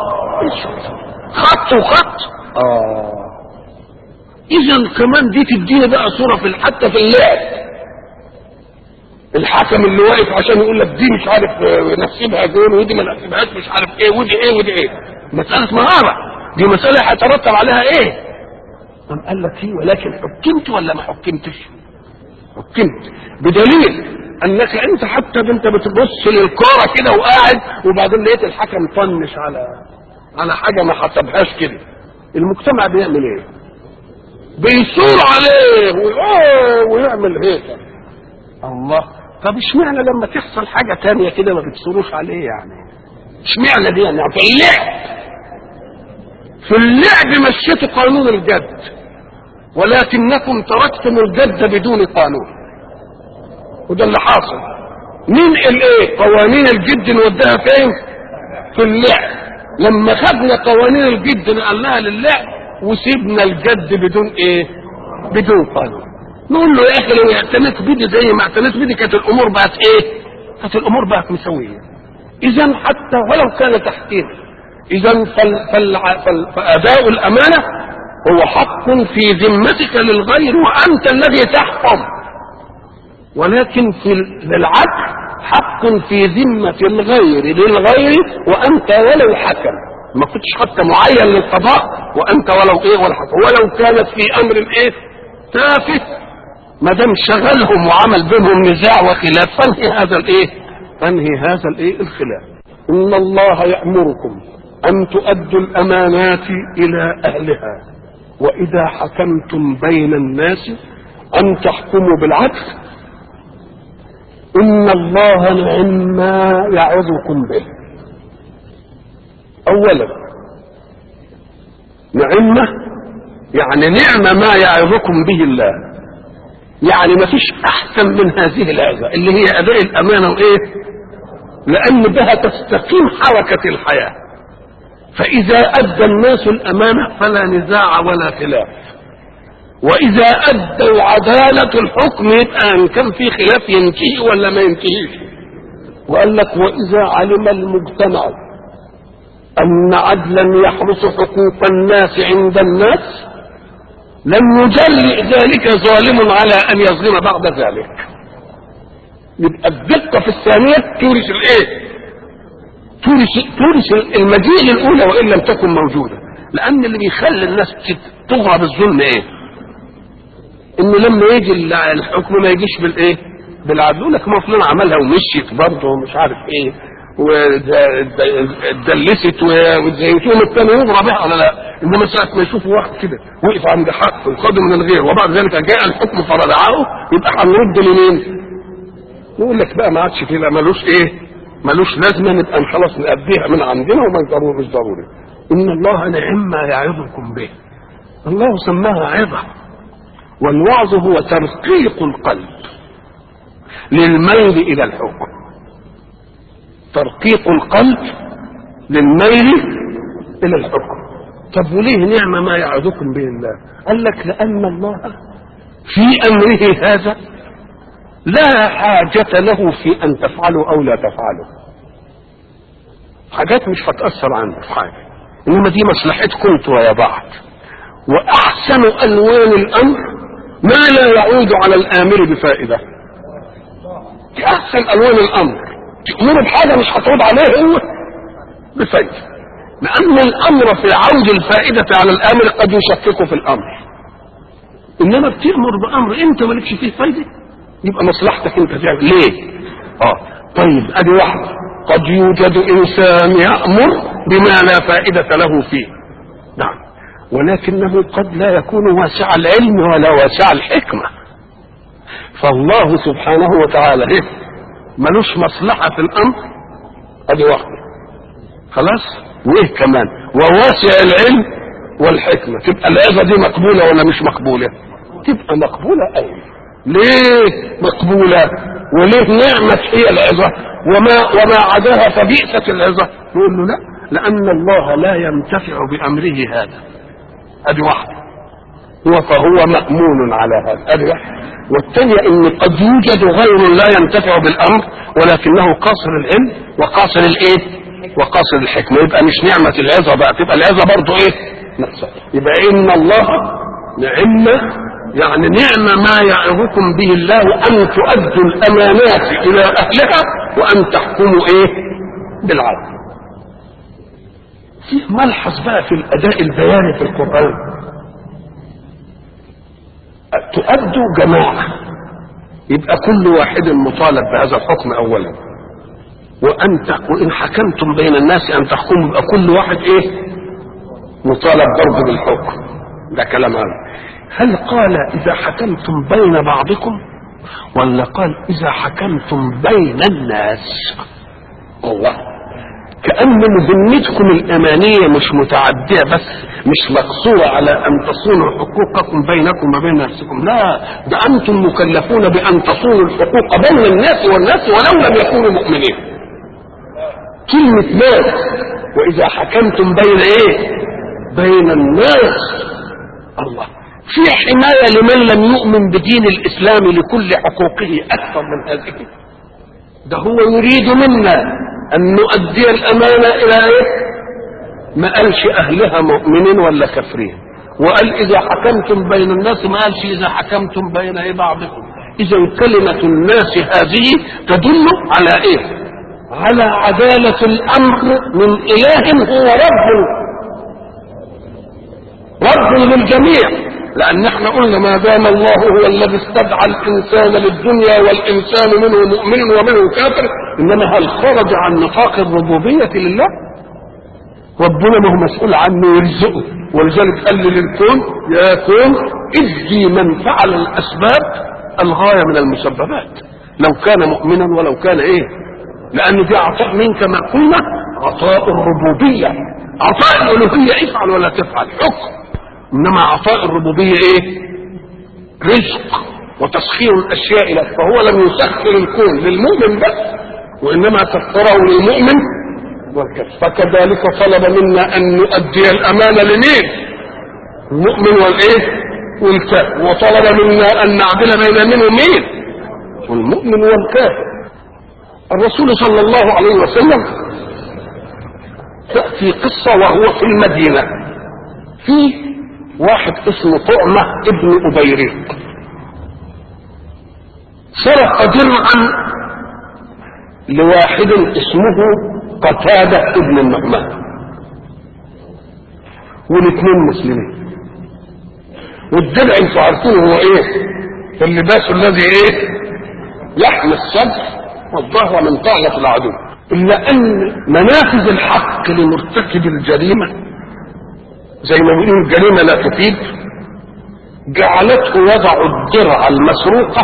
خط وخط اه اذا كمان دي تديني بقى صوره في حتى في اللعب الحكم اللي واقف عشان يقول لك دي مش عارف نحسبها جول ودي ما نحسبهاش مش عارف ايه ودي ايه ودي ايه مسألة مهارة دي مسألة هيترتب عليها ايه قام قال لك ايه ولكن حكمت ولا ما حكمتش حكمت بدليل انك انت حتى انت بتبص للكوره كده وقاعد وبعدين لقيت الحكم طنش على على حاجه ما حسبهاش كده المجتمع بيعمل ايه بيثور عليه ويعمل هيك الله طب اشمعنى لما تحصل حاجه تانية كده ما بتصروش عليه يعني اشمعنى دي يعني في اللعب في اللعب مشيتوا قانون الجد ولكنكم تركتم الجد بدون قانون وده اللي حاصل ننقل ايه قوانين الجد نوديها فين في اللعب لما خدنا قوانين الجد نقلناها للعب وسيبنا الجد بدون ايه بدون قانون نقول له يا اخي لو اعتنيت بدي زي ما اعتنيت بدي كانت الامور بقت ايه؟ كانت الامور بقت مسويه. اذا حتى ولو كان تحكيم اذا فال فال فال فاداء الامانه هو حق في ذمتك للغير وانت الذي تحكم. ولكن في للعدل حق في ذمة الغير للغير وأنت ولو حكم ما كنتش حتى معين للقضاء وأنت ولو إيه ولا حكم ولو كانت في أمر إيه تافه ما دام شغلهم وعمل بينهم نزاع وخلاف فانهي هذا الايه؟ فانهي هذا الايه؟ الخلاف. ان الله يامركم ان تؤدوا الامانات الى اهلها واذا حكمتم بين الناس ان تحكموا بالعدل ان الله نعم ما يعظكم به. اولا نعمه يعني نعم ما يعظكم به الله يعني ما فيش احسن من هذه العظه اللي هي اداء الامانه وايه لان بها تستقيم حركه الحياه فاذا ادى الناس الامانه فلا نزاع ولا خلاف واذا ادوا عداله الحكم يبقى ان كان في خلاف ينتهي ولا ما ينتهيش وقال لك واذا علم المجتمع ان عدلا يحرس حقوق الناس عند الناس لم يجلئ ذلك ظالم على ان يظلم بعد ذلك يبقى الدقة في الثانية تورث الايه تورث تورث المجيء الاولى وان لم تكن موجودة لان اللي بيخلي الناس تغرى بالظلم ايه ان لما يجي الحكم ما يجيش بالايه بالعدل يقول لك ما فلان عملها ومشيت برضه ومش عارف ايه ودلست والزيتون الثاني يضرب بها ولا لا انما ساعه ما يشوفوا واحد كده وقف عند حق وخده من الغير وبعد ذلك جاء الحكم فردعه يبقى هنرد لمين؟ يقول لك بقى ما عادش كده ملوش ايه؟ ملوش لازمه نبقى خلاص نأديها من عندنا وما ضروري مش ضروري ان الله نعم ما يعظكم به الله سماها عظه والوعظ هو ترقيق القلب للميل الى الحكم ترقيق القلب للميل الى الحكم طب وليه نعمة ما يعظكم به الله قال لك لأن الله في أمره هذا لا حاجة له في أن تفعلوا أو لا تفعلوا حاجات مش هتأثر عنه في حاجة إنما دي مصلحتكم انتوا ويا بعض وأحسن ألوان الأمر ما لا يعود على الآمر بفائدة دي أحسن ألوان الأمر تأمره بحاجة مش هتعود عليه هو بفائدة لأن الأمر في عود الفائدة على الآمر قد يشكك في الأمر إنما بتأمر بأمر أنت مالكش فيه فايدة يبقى مصلحتك أنت تعمل ليه؟ آه طيب أدي واحدة قد يوجد إنسان يأمر بما لا فائدة له فيه نعم ولكنه قد لا يكون واسع العلم ولا واسع الحكمة فالله سبحانه وتعالى إيه؟ ملوش مصلحة في الأمر أدي واحدة خلاص وايه كمان وواسع العلم والحكمة تبقى العظة دي مقبولة ولا مش مقبولة تبقى مقبولة أيوة ليه مقبولة وليه نعمة هي العظة وما وما عداها فبئست العظة نقول له لا لأن الله لا ينتفع بأمره هذا أدي واحدة هو فهو مأمون على هذا أدي واحدة والثانية إن قد يوجد غير لا ينتفع بالأمر ولكنه قاصر العلم وقاصر الإيه؟ وقاصر الحكمة يبقى مش نعمة العظة بقى تبقى العظة برضه ايه نقصة يبقى ان الله نعمة يعني نعمة ما يعظكم به الله ان تؤدوا الامانات الى اهلها وان تحكموا ايه بالعدل في ملحظ بقى في الاداء البياني في القرآن تؤدوا جماعة يبقى كل واحد مطالب بهذا الحكم اولا وأن وإن حكمتم بين الناس أن تحكموا يبقى كل واحد إيه؟ مطالب برضه بالحكم ده كلام هذا هل قال إذا حكمتم بين بعضكم ولا قال إذا حكمتم بين الناس الله كأن مهمتكم الأمانية مش متعدية بس مش مقصورة على أن تصونوا حقوقكم بينكم وبين نفسكم لا ده أنتم مكلفون بأن تصونوا الحقوق بين الناس والناس ولو لم يكونوا مؤمنين كلمة ناس وإذا حكمتم بين إيه؟ بين الناس الله في حماية لمن لم يؤمن بدين الإسلام لكل حقوقه أكثر من هذه ده هو يريد منا أن نؤدي الأمانة إلى إيه؟ ما قالش أهلها مؤمنين ولا كافرين وقال إذا حكمتم بين الناس ما قالش إذا حكمتم بين إيه بعضكم إذا كلمة الناس هذه تدل على إيه؟ على عدالة الأمر من إله هو رب رب للجميع لأن احنا قلنا ما دام الله هو الذي استدعى الإنسان للدنيا والإنسان منه مؤمن ومنه كافر إنما هل خرج عن نطاق الربوبية لله؟ ربنا ما هو مسؤول عنه يرزقه ولذلك قال للكون يا كون ادي من فعل الأسباب الغاية من المسببات لو كان مؤمنا ولو كان ايه لأن دي عطاء منك ما قلنا عطاء الربوبية عطاء الألوهية افعل ولا تفعل حكم إنما عطاء الربوبية إيه؟ رزق وتسخير الأشياء لك فهو لم يسخر الكون للمؤمن بس وإنما سخره للمؤمن والكافر فكذلك طلب منا أن نؤدي الأمانة لمين؟ المؤمن والإيه؟ والكافر وطلب منا أن نعدل بين من ومين؟ والمؤمن والكافر الرسول صلى الله عليه وسلم تأتي قصة وهو في المدينة في واحد اسمه طعمة ابن أبيريق سرق درعا لواحد اسمه قتادة ابن النعمان والاثنين مسلمين والدرع انتوا عارفين هو ايه اللباس الذي ايه يحمي الصدر والظهر من طعنة العدو إلا أن منافذ الحق لمرتكب الجريمة زي ما بيقولوا الجريمة لا تفيد جعلته يضع الدرع المسروقة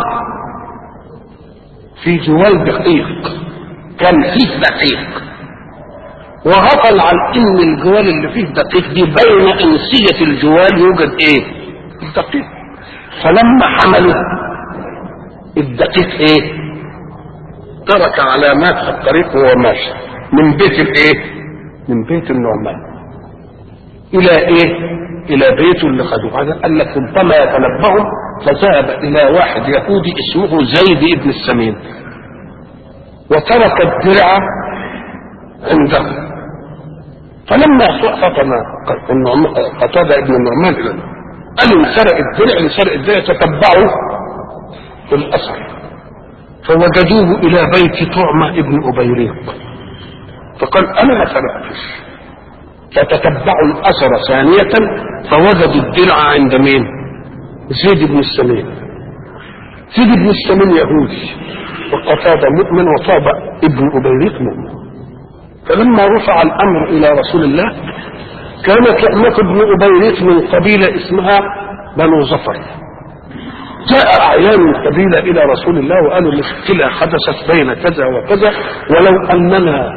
في جوال دقيق كان فيه دقيق وغفل عن ان الجوال اللي فيه دقيق دي بين انسية الجوال يوجد ايه الدقيق فلما حملوا الدقيق ايه ترك علامات في الطريق وهو ماشي من بيت الايه من بيت النعمان الى ايه الى بيته اللي خدوه هذا قال لك ربما يتنبههم فذهب الى واحد يهودي اسمه زيد بن السمين وترك الدرع عنده فلما فطن قتادة ابن النعمان الى قالوا سرق الدرع لسرق الدرع تتبعوا في الاثر فوجدوه الى بيت طعمة ابن ابيريق فقال انا ما سرقتش فتتبعوا الاثر ثانية فوجدوا الدرع عند مين زيد بن السمين زيد بن السمين يهودي وقتادة مؤمن وطاب ابن أبيريق مؤمن فلما رفع الأمر إلى رسول الله كانت لأمة ابن أبيريق من قبيلة اسمها بنو زفر جاء أعيان القبيلة إلى رسول الله وقالوا مشكلة حدثت بين كذا وكذا ولو أننا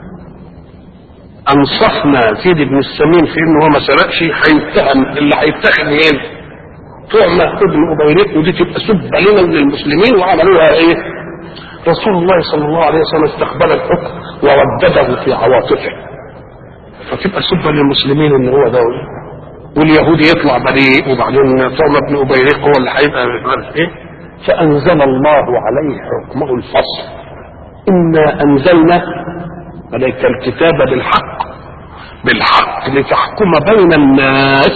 أنصفنا زيد بن السمين في إنه هو ما سرقش هيتهم اللي هيتخذ مين؟ طعمة ابن أبيريق ودي تبقى سبة لنا من المسلمين وعملوها إيه؟ رسول الله صلى الله عليه وسلم استقبل الحكم وردده في عواطفه فتبقى سبة للمسلمين إن هو ده واليهودي يطلع بريء وبعدين طعمة ابن أبيريق هو اللي هيبقى مش عارف إيه فأنزل الله عليه حكمه الفصل إنا أنزلنا عليك الكتاب بالحق بالحق لتحكم بين الناس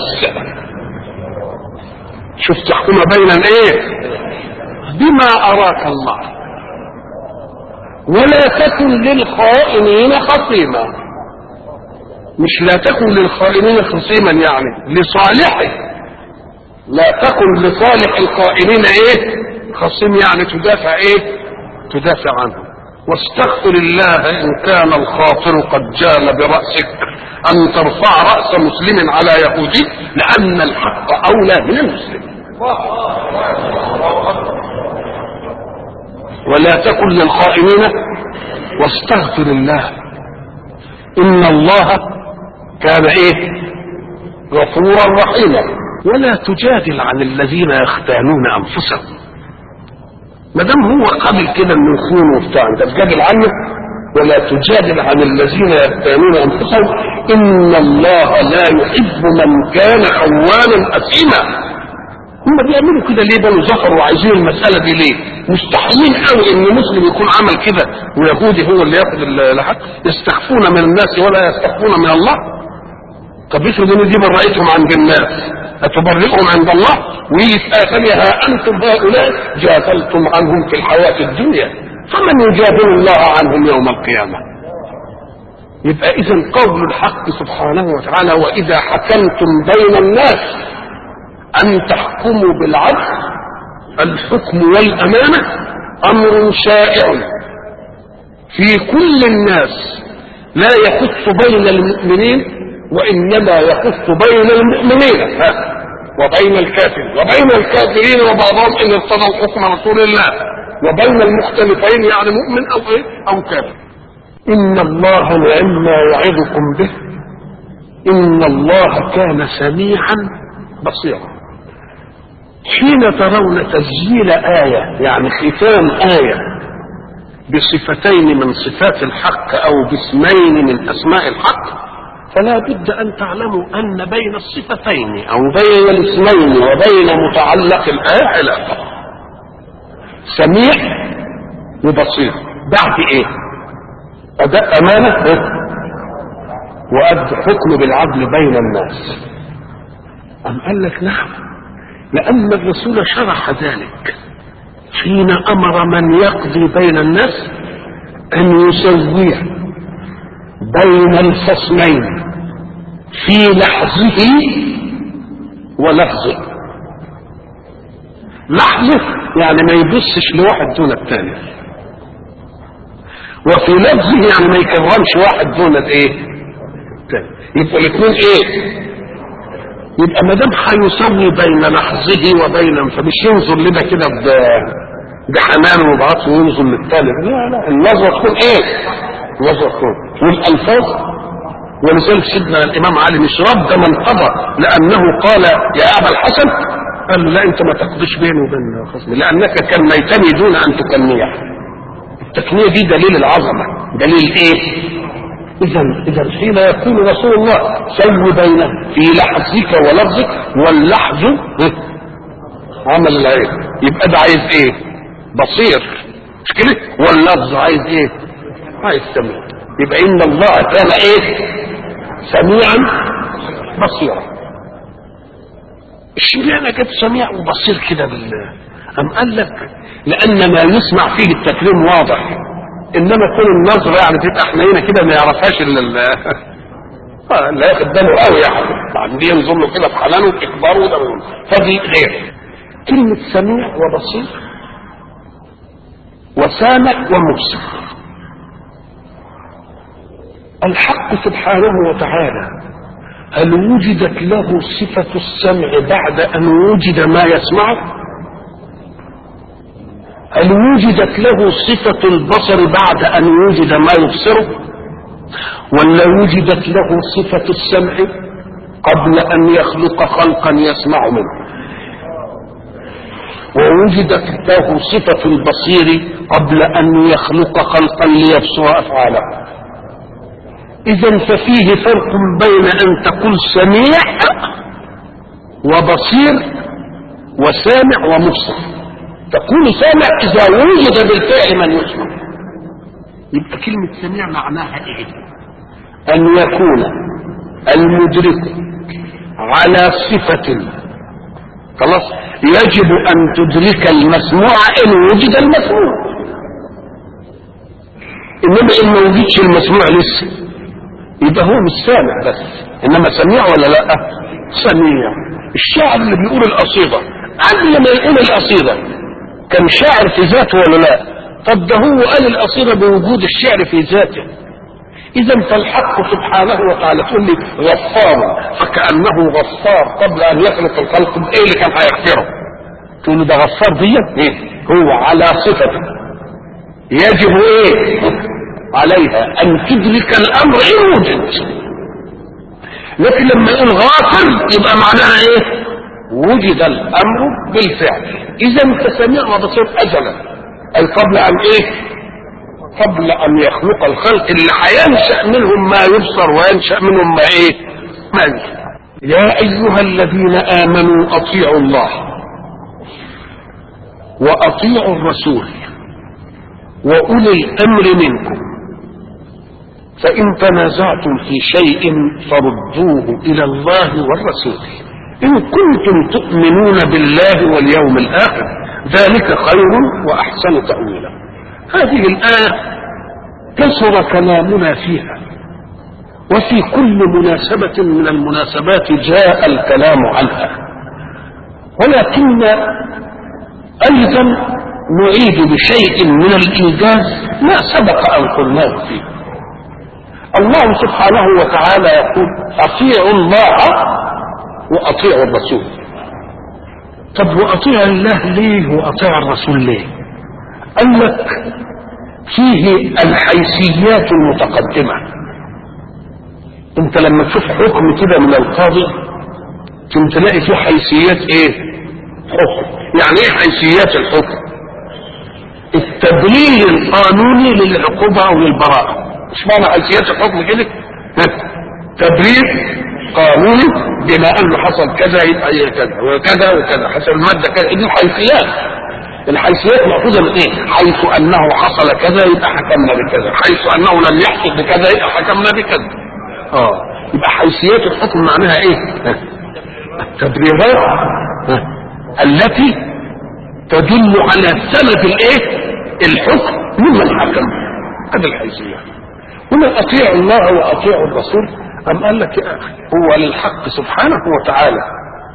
شوف تحكم بين الايه بما اراك الله ولا تكن للخائنين خصيما مش لا تكن للخائنين خصيما يعني لصالحه لا تكن لصالح الخائنين ايه خصيم يعني تدافع ايه تدافع عنه واستغفر الله ان كان الخاطر قد جال براسك ان ترفع راس مسلم على يهودي لان الحق اولى من المسلم ولا تكن للخائنين واستغفر الله ان الله كان ايه غفورا رحيما ولا تجادل عن الذين يختانون انفسهم ما دام هو قابل كده انه يخون وبتاع انت تجادل عنه ولا تجادل عن الذين يختانون انفسهم ان الله لا يحب من كان خوانا اثيما هم بيعملوا كده ليه بنو زفر وعايزين المساله دي ليه؟ مستحيل قوي ان مسلم يكون عمل كده ويهودي هو اللي ياخد الحق يستخفون من الناس ولا يستخفون من الله طب افرض ان دي برأتهم عند الناس أتبرئهم عند الله ويجي في آخرها ها أنتم هؤلاء جادلتم عنهم في الحياة الدنيا فمن يجادل الله عنهم يوم القيامة يبقى إذا قول الحق سبحانه وتعالى وإذا حكمتم بين الناس أن تحكموا بالعدل الحكم والأمانة أمر شائع في كل الناس لا يخص بين المؤمنين وإنما يخص بين المؤمنين ها وبين الكافر وبين الكافرين وبعضهم إن ارتضى حكم رسول الله وبين المختلفين يعني مؤمن أو إيه أو كافر إن الله نعم ما يعظكم به إن الله كان سميعا بصيرا حين ترون تسجيل آية يعني ختام آية بصفتين من صفات الحق أو باسمين من أسماء الحق فلا بد أن تعلموا أن بين الصفتين أو بين الاسمين وبين متعلق الآية علاقة سميع وبصير بعد إيه؟ أداء أمانة إيه؟ وأد حكم بالعدل بين الناس أم قال لك نعم لأن الرسول شرح ذلك حين أمر من يقضي بين الناس أن يسويه بين الخصمين في لحظه ولفظه لحظة يعني ما يبصش لواحد دون الثاني وفي لفظه يعني ما يكرمش واحد دون الايه الثاني يبقوا الاثنين ايه يبقى ما دام هيسوي بين لحظه وبين فمش ينظر لنا كده بحنان وبعطف وينظر للثاني لا لا النظره تكون ايه؟ النظره تكون والالفاظ ولذلك سيدنا الامام علي مش رد من قضى لانه قال يا ابا الحسن قال لا انت ما تقضيش بيني وبين خصمي لانك كنيتني دون ان تكنيه التكنيه دي دليل العظمه دليل ايه اذا اذا حين يقول رسول الله سو بين في لحظك ولفظك واللحظ عمل العين يبقى ده عايز ايه بصير مش كده واللفظ عايز ايه عايز سميع يبقى ان الله كان ايه سميعا بصيرا اشمعنى جت سميع وبصير كده بالله أم قال لك لأن ما يسمع فيه التكليم واضح إنما كل النظرة يعني تبقى حنينة كده ما يعرفهاش إلا ال لا ياخد باله قوي يعني عندي ينظر له كده بحنانه وإكباره وده فدي غير كلمة سميع وبصير وسامع ومبصر الحق سبحانه وتعالى هل وجدت له صفة السمع بعد أن وجد ما يسمعه هل وجدت له صفة البصر بعد أن وجد ما يبصره ولا وجدت له صفة السمع قبل أن يخلق خلقا يسمع منه ووجدت له صفة البصير قبل أن يخلق خلقا ليبصر أفعاله إذا ففيه فرق بين أن تقول سميع وبصير وسامع ومبصر تقول سامع إذا وجد بالفعل من يسمع يبقى كلمة سميع معناها إيه؟ أن يكون المدرك على صفة خلاص يجب أن تدرك المسموع إن وجد المسموع إنما إن ما وجدش المسموع لسه يبقى هو مش سامع بس انما سميع ولا لا سميع الشاعر اللي بيقول القصيدة قبل ما يقول القصيدة كان شاعر في ذاته ولا لا طب ده هو قال القصيدة بوجود الشعر في ذاته اذا فالحق سبحانه وتعالى تقول لي غفار فكانه غفار قبل ان يخلق الخلق ايه اللي كان هيغفره تقول له ده غفار دي ايه هو على صفته يجب ايه عليها ان تدرك الامر ان وجد لكن لما يقول غافر يبقى معناها ايه وجد الامر بالفعل اذا فسميع وبصير ازلا اي قبل ان ايه قبل ان يخلق الخلق اللي هينشا منهم ما يبصر وينشا منهم ما ايه ما ينشا يا ايها الذين امنوا اطيعوا الله واطيعوا الرسول واولي الامر منكم فإن تنازعتم في شيء فردوه إلى الله والرسول إن كنتم تؤمنون بالله واليوم الآخر ذلك خير وأحسن تأويلا هذه الآية كثر كلامنا فيها وفي كل مناسبة من المناسبات جاء الكلام عنها ولكن أيضا نعيد بشيء من الإنجاز ما سبق أن قلناه فيه الله سبحانه وتعالى يقول اطيعوا الله واطيعوا الرسول طب واطيع الله ليه واطيع الرسول ليه قال لك فيه الحيثيات المتقدمة انت لما تشوف حكم كده من القاضي ثم تلاقي فيه حيثيات ايه حكم يعني ايه حيثيات الحكم التدليل القانوني للعقوبة او للبراءة مش معنى حيثيات الحكم كده تبرير قانوني بما انه حصل كذا يبقى كذا وكذا وكذا حسب الماده كذا دي الحيثيات الحيثيات مأخوذة من ايه؟ حيث انه حصل كذا يبقى حكمنا بكذا، حيث انه لم يحصل بكذا يبقى حكمنا بكذا. اه يبقى حيثيات الحكم معناها ايه؟ التبريرات التي تدل على سبب الايه؟ الحكم ممن حكم. هذه الحيثيات. هنا اطيعوا الله واطيعوا الرسول أم قال لك يا أخي هو للحق سبحانه وتعالى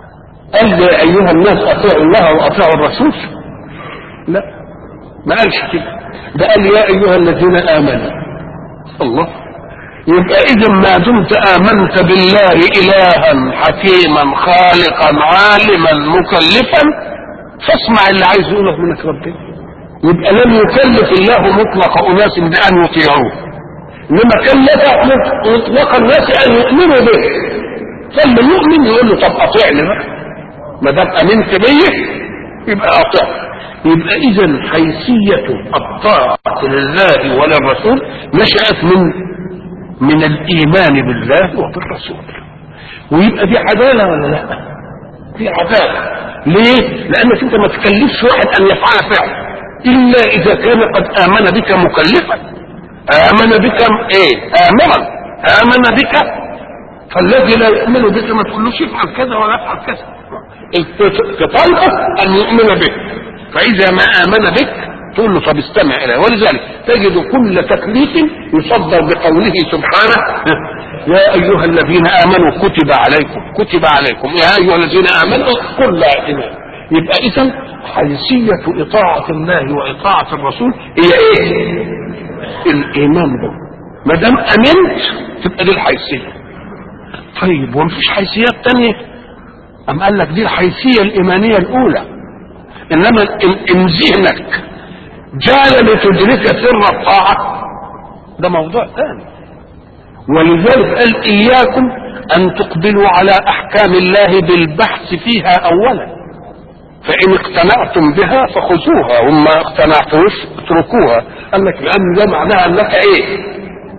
قال يا ايها الناس اطيعوا الله واطيعوا الرسول لا ما قالش كده ده قال يا ايها الذين امنوا الله يبقى اذا ما دمت امنت بالله الها حكيما خالقا عالما مكلفا فاسمع اللي عايز يقوله منك ربنا يبقى لم يكلف الله مطلق اناس بان يطيعوه انما كلف مطلق الناس ان يؤمنوا به فالمؤمن يقول له طب اطيعني بقى ما دام امنت بيه يبقى اطيع يبقى اذا حيثيه الطاعه لله وللرسول نشات من من الايمان بالله وبالرسول ويبقى دي عداله ولا لا دي عداله ليه لانك انت ما تكلفش واحد ان يفعل فعل الا اذا كان قد امن بك مكلفا امن بك ايه امرا امن بك فالذي لا يؤمن بك ما تقولوش افعل كذا ولا افعل كذا تطالبه ان يؤمن بك فاذا ما امن بك تقول له طب استمع اليه ولذلك تجد كل تكليف يصدر بقوله سبحانه يا ايها الذين امنوا كتب عليكم كتب عليكم يا ايها الذين امنوا اذكروا لا اله يبقى اذا حيثيه اطاعه الله واطاعه الرسول هي ايه؟ الايمان به ما دام امنت تبقى دي الحيثيه طيب ومفيش حيثيات تانية أم قال لك دي الحيثية الإيمانية الأولى إنما إن ذهنك جال لتدرك سر الطاعة ده موضوع ثاني ولذلك قال إياكم أن تقبلوا على أحكام الله بالبحث فيها أولا فإن اقتنعتم بها فخذوها وما اقتنعتوش اتركوها قال لك لأن ده معناها أنك إيه؟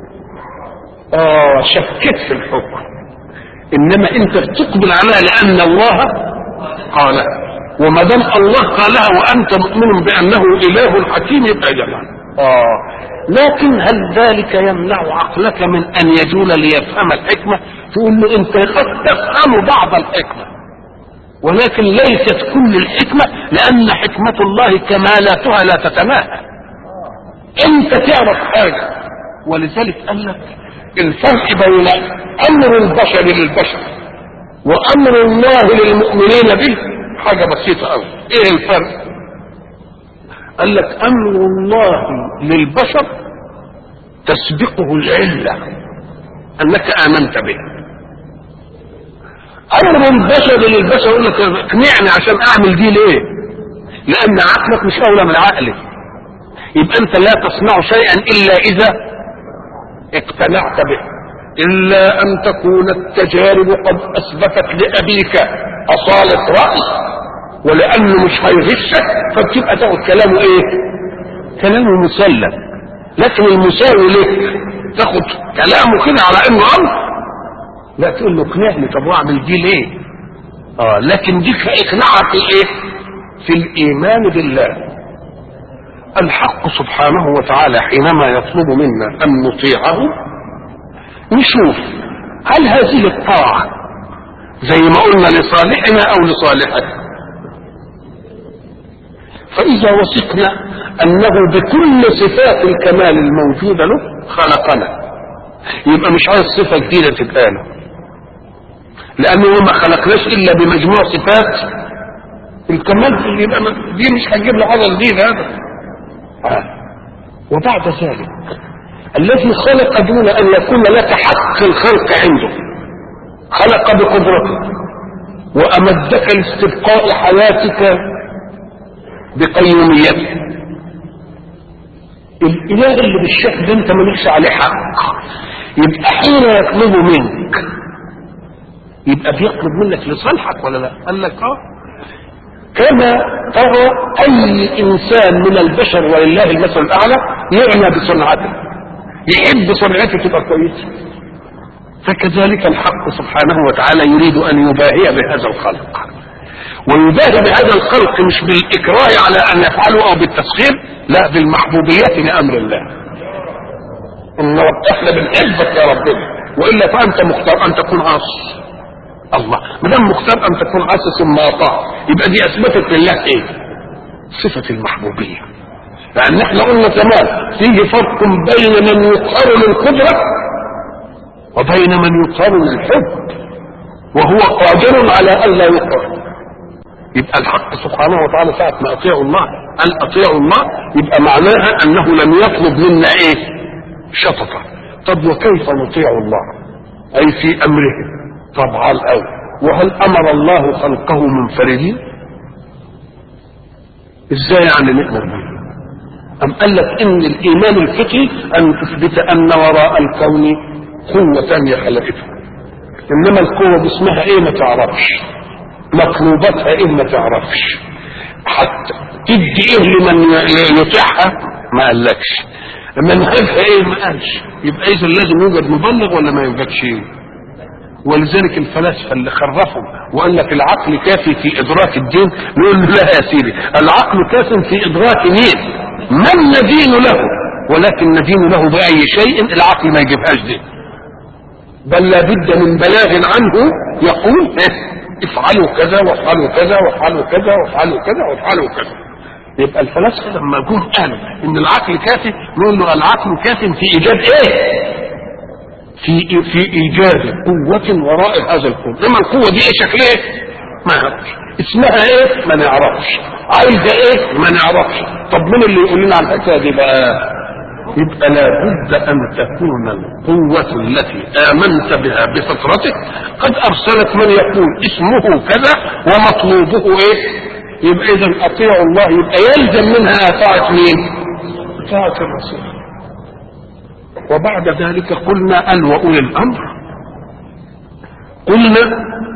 آه شكيت في الحكم انما انت بتقبل عليها لان الله قالها وما دام الله قالها وانت مؤمن بانه اله حكيم يبقى جمال اه لكن هل ذلك يمنع عقلك من ان يجول ليفهم الحكمه تقول له انت قد تفهم بعض الحكمه ولكن ليست كل الحكمه لان حكمه الله كمالاتها لا تتناهى انت تعرف حاجه ولذلك قال لك الفرق بين امر البشر للبشر وامر الله للمؤمنين به حاجه بسيطه قوي ايه الفرق قال لك امر الله للبشر تسبقه العله انك امنت به امر البشر للبشر يقول لك اقنعني عشان اعمل دي ليه لان عقلك مش اولى من عقلي يبقى انت لا تصنع شيئا الا اذا اقتنعت به إلا أن تكون التجارب قد أثبتت لأبيك أصالة رأي ولأنه مش هيغشك فبتبقى تاخد كلامه إيه؟ كلامه مسلم لكن المساوي لك تاخد كلامه كده على إنه أمر لا تقول له اقنعني طب واعمل دي ليه؟ اه لكن دي إقناعك إيه؟ في الإيمان بالله الحق سبحانه وتعالى حينما يطلب منا ان نطيعه نشوف هل هذه الطاعه زي ما قلنا لصالحنا او لصالحك فاذا وثقنا انه بكل صفات الكمال الموجوده له خلقنا يبقى مش عايز صفه جديده تبقى له لانه ما خلقناش الا بمجموع صفات الكمال يبقى دي مش هتجيب له حاجه جديده هذا وبعد ذلك الذي خلق دون ان يكون لك حق الخلق عنده خلق بقدرته وامدك لاستبقاء حياتك بقيوميته الاله اللي بالشكل ده انت مالكش عليه حق يبقى حين يطلب منك يبقى بيطلب منك لصالحك ولا لا قال لك اه كما ترى اي انسان من البشر ولله المثل الاعلى يعنى بصنعته يحب صنعته تبقى كويسه فكذلك الحق سبحانه وتعالى يريد ان يباهي بهذا الخلق ويباهي بهذا الخلق مش بالاكراه على ان يفعله او بالتسخير لا بالمحبوبيات لامر الله ان احنا بنحبك يا ربنا والا فانت مختار ان تكون عاصي الله ما دام مختار ان تكون عاصي ثم اطاع يبقى دي اثبتت لله ايه؟ صفه المحبوبيه لان احنا قلنا زمان فيه فرق بين من يقهر للقدره وبين من يقهر للحب وهو قادر على ان لا يقهر يبقى الحق سبحانه وتعالى ساعة ما أطيعوا الله قال أطيعوا الله يبقى معناها أنه لم يطلب منا إيه؟ شططة طب وكيف نطيع الله؟ أي في أمره طب على الأول وهل أمر الله خلقه منفردين؟ إزاي يعني نؤمن به؟ أم قال لك إن الإيمان الفقهي أن تثبت أن وراء الكون قوة ثانية خلقته إنما القوة دي اسمها إيه ما تعرفش مطلوباتها إيه ما تعرفش حتى تدي إيه لمن يطيعها ما قالكش منهجها إيه ما قالش يبقى إذا لازم يوجد مبلغ ولا ما يوجدش إيه ولذلك الفلاسفه اللي خرفوا وقال لك العقل كافي في ادراك الدين نقول له لا يا سيدي العقل كاف في ادراك مين من ندين له ولكن ندين له باي شيء العقل ما يجيبهاش دي بل لابد من بلاغ عنه يقول إيه؟ افعلوا كذا وافعلوا كذا وافعلوا كذا وافعلوا كذا وافعلوا كذا يبقى الفلاسفه لما جم قالوا ان العقل كافي نقول له العقل كاف في ايجاد ايه؟ في في ايجاد قوة وراء هذا الكون، انما القوة دي ايه شكلها ايه؟ ما نعرفش، اسمها ايه؟ ما نعرفش، عايزة ايه؟ ما نعرفش، طب مين اللي يقول لنا على الحكاية دي بقى؟ يبقى لابد ان تكون القوة التي امنت بها بفطرتك قد ارسلت من يقول اسمه كذا ومطلوبه ايه؟ يبقى اذا اطيعوا الله يبقى يلزم منها طاعة مين؟ طاعة الرسول. وبعد ذلك قلنا أن وأولي الأمر قلنا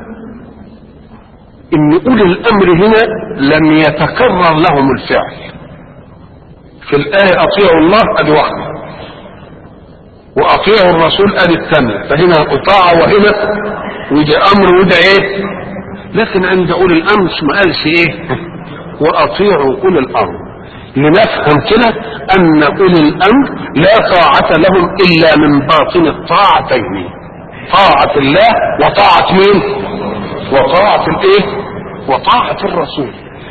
إن أولي الأمر هنا لم يتكرر لهم الفعل في الآية أطيعوا الله أدي واحدة وأطيعوا الرسول أدي الثانية فهنا أطاع وهنا وده أمر وده إيه لكن عند أولي الأمر ما قالش إيه وأطيعوا أولي الأمر لنفهم كده ان اولي الامر لا طاعة لهم الا من باطن الطاعتين طاعة الله وطاعة مين وطاعة الايه وطاعة الرسول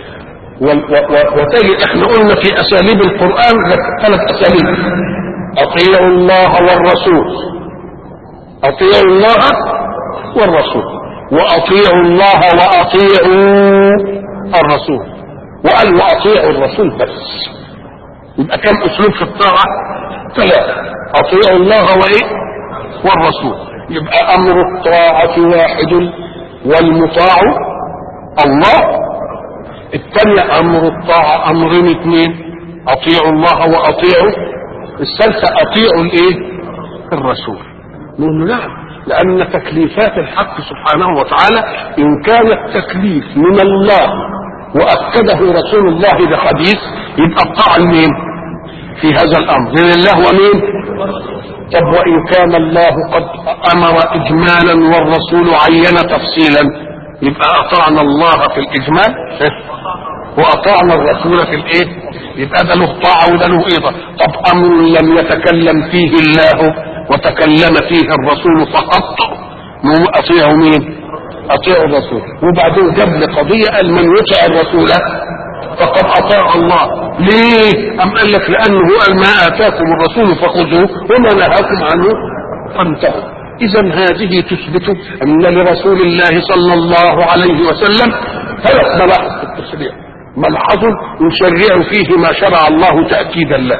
وتجد احنا قلنا في اساليب القرآن ثلاث اساليب اطيعوا الله والرسول اطيعوا الله والرسول واطيعوا الله واطيعوا الرسول وقال واطيعوا الرسول بس يبقى كم اسلوب في الطاعه ثلاثه اطيعوا الله وايه والرسول يبقى امر الطاعه واحد والمطاع الله الثانية امر الطاعة امرين اثنين اطيعوا الله واطيعوا الثالثة اطيعوا الايه الرسول نقول له نعم لان تكليفات الحق سبحانه وتعالى ان كان التكليف من الله واكده رسول الله بحديث يبقى الطاعه لمين؟ في هذا الامر لله ومين؟ طب وان كان الله قد امر اجمالا والرسول عين تفصيلا يبقى اطعنا الله في الاجمال واطعنا الرسول في الايه؟ يبقى ده له طاعه وده له ايضا طب امر لم يتكلم فيه الله وتكلم فيه الرسول فقط اطيعوا مين؟ اطيعوا الرسول وبعدين جاب لي قضيه قال من يطع الرسول فقد اطاع الله ليه ام قال لك لانه قال ما اتاكم الرسول فخذوه وما نهاكم عنه فانتهوا اذا هذه تثبت ان لرسول الله صلى الله عليه وسلم ثلاث ملاحظ في التشريع ملحظ يشرع فيه ما شرع الله تاكيدا له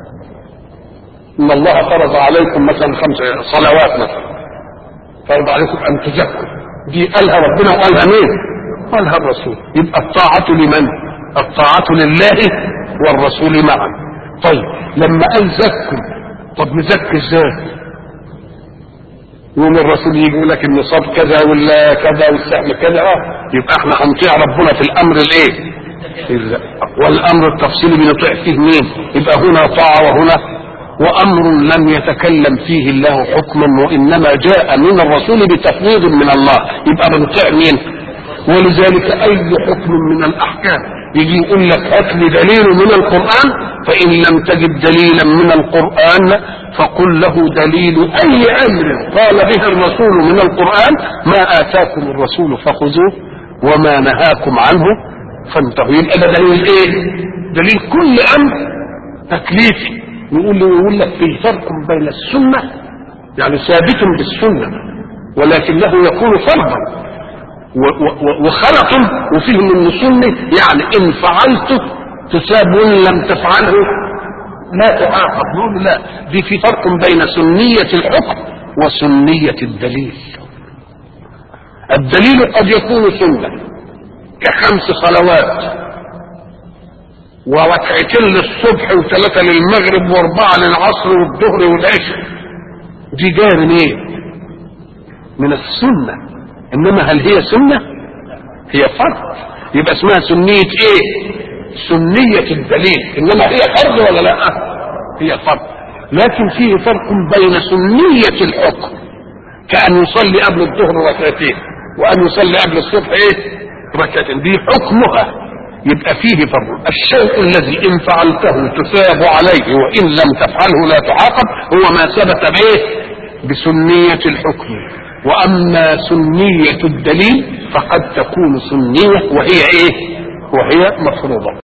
ان الله فرض عليكم مثلا خمس صلوات مثلا فرض عليكم ان تزكوا دي قالها ربنا وقالها مين قالها الرسول يبقى الطاعة لمن الطاعة لله والرسول معا طيب لما قال زكوا طب نزكي ازاي يوم الرسول يجي يقول لك النصاب كذا ولا كذا والسهم كذا اه يبقى احنا هنطيع ربنا في الامر الايه والامر التفصيلي بنطيع فيه مين يبقى هنا طاعه وهنا وامر لم يتكلم فيه الله حكما وانما جاء من الرسول بتفويض من الله يبقى بنطيع مين ولذلك اي حكم من الاحكام يجي يقول لك هات لي دليل من القران فان لم تجد دليلا من القران فقل له دليل اي امر قال به الرسول من القران ما اتاكم الرسول فخذوه وما نهاكم عنه فانتهوا يبقى ده دليل ايه دليل كل امر تكليفي يقول له يقول لك في فرق بين السنة يعني ثابت بالسنة ولكنه يكون فرضا و- و- وخلق وفيهم من سنة يعني إن فعلته تساب وإن لم تفعله لا تعاقب نقول لا دي في فرق بين سنية الحكم وسنية الدليل الدليل قد يكون سنة كخمس صلوات وركعتين للصبح وثلاثة للمغرب واربعة للعصر والظهر والعشاء دي جاية من ايه؟ من السنة انما هل هي سنة؟ هي فرض يبقى اسمها سنية ايه؟ سنية الدليل انما هي فرض ولا لا؟ هي فرض لكن فيه فرق بين سنية الحكم كأن يصلي قبل الظهر ركعتين وأن يصلي قبل الصبح ايه؟ ركعتين دي حكمها يبقى فيه فرق الشيء الذي إن فعلته تثاب عليه وإن لم تفعله لا تعاقب هو ما ثبت به بسنية الحكم وأما سنية الدليل فقد تكون سنية وهي إيه؟ وهي مفروضة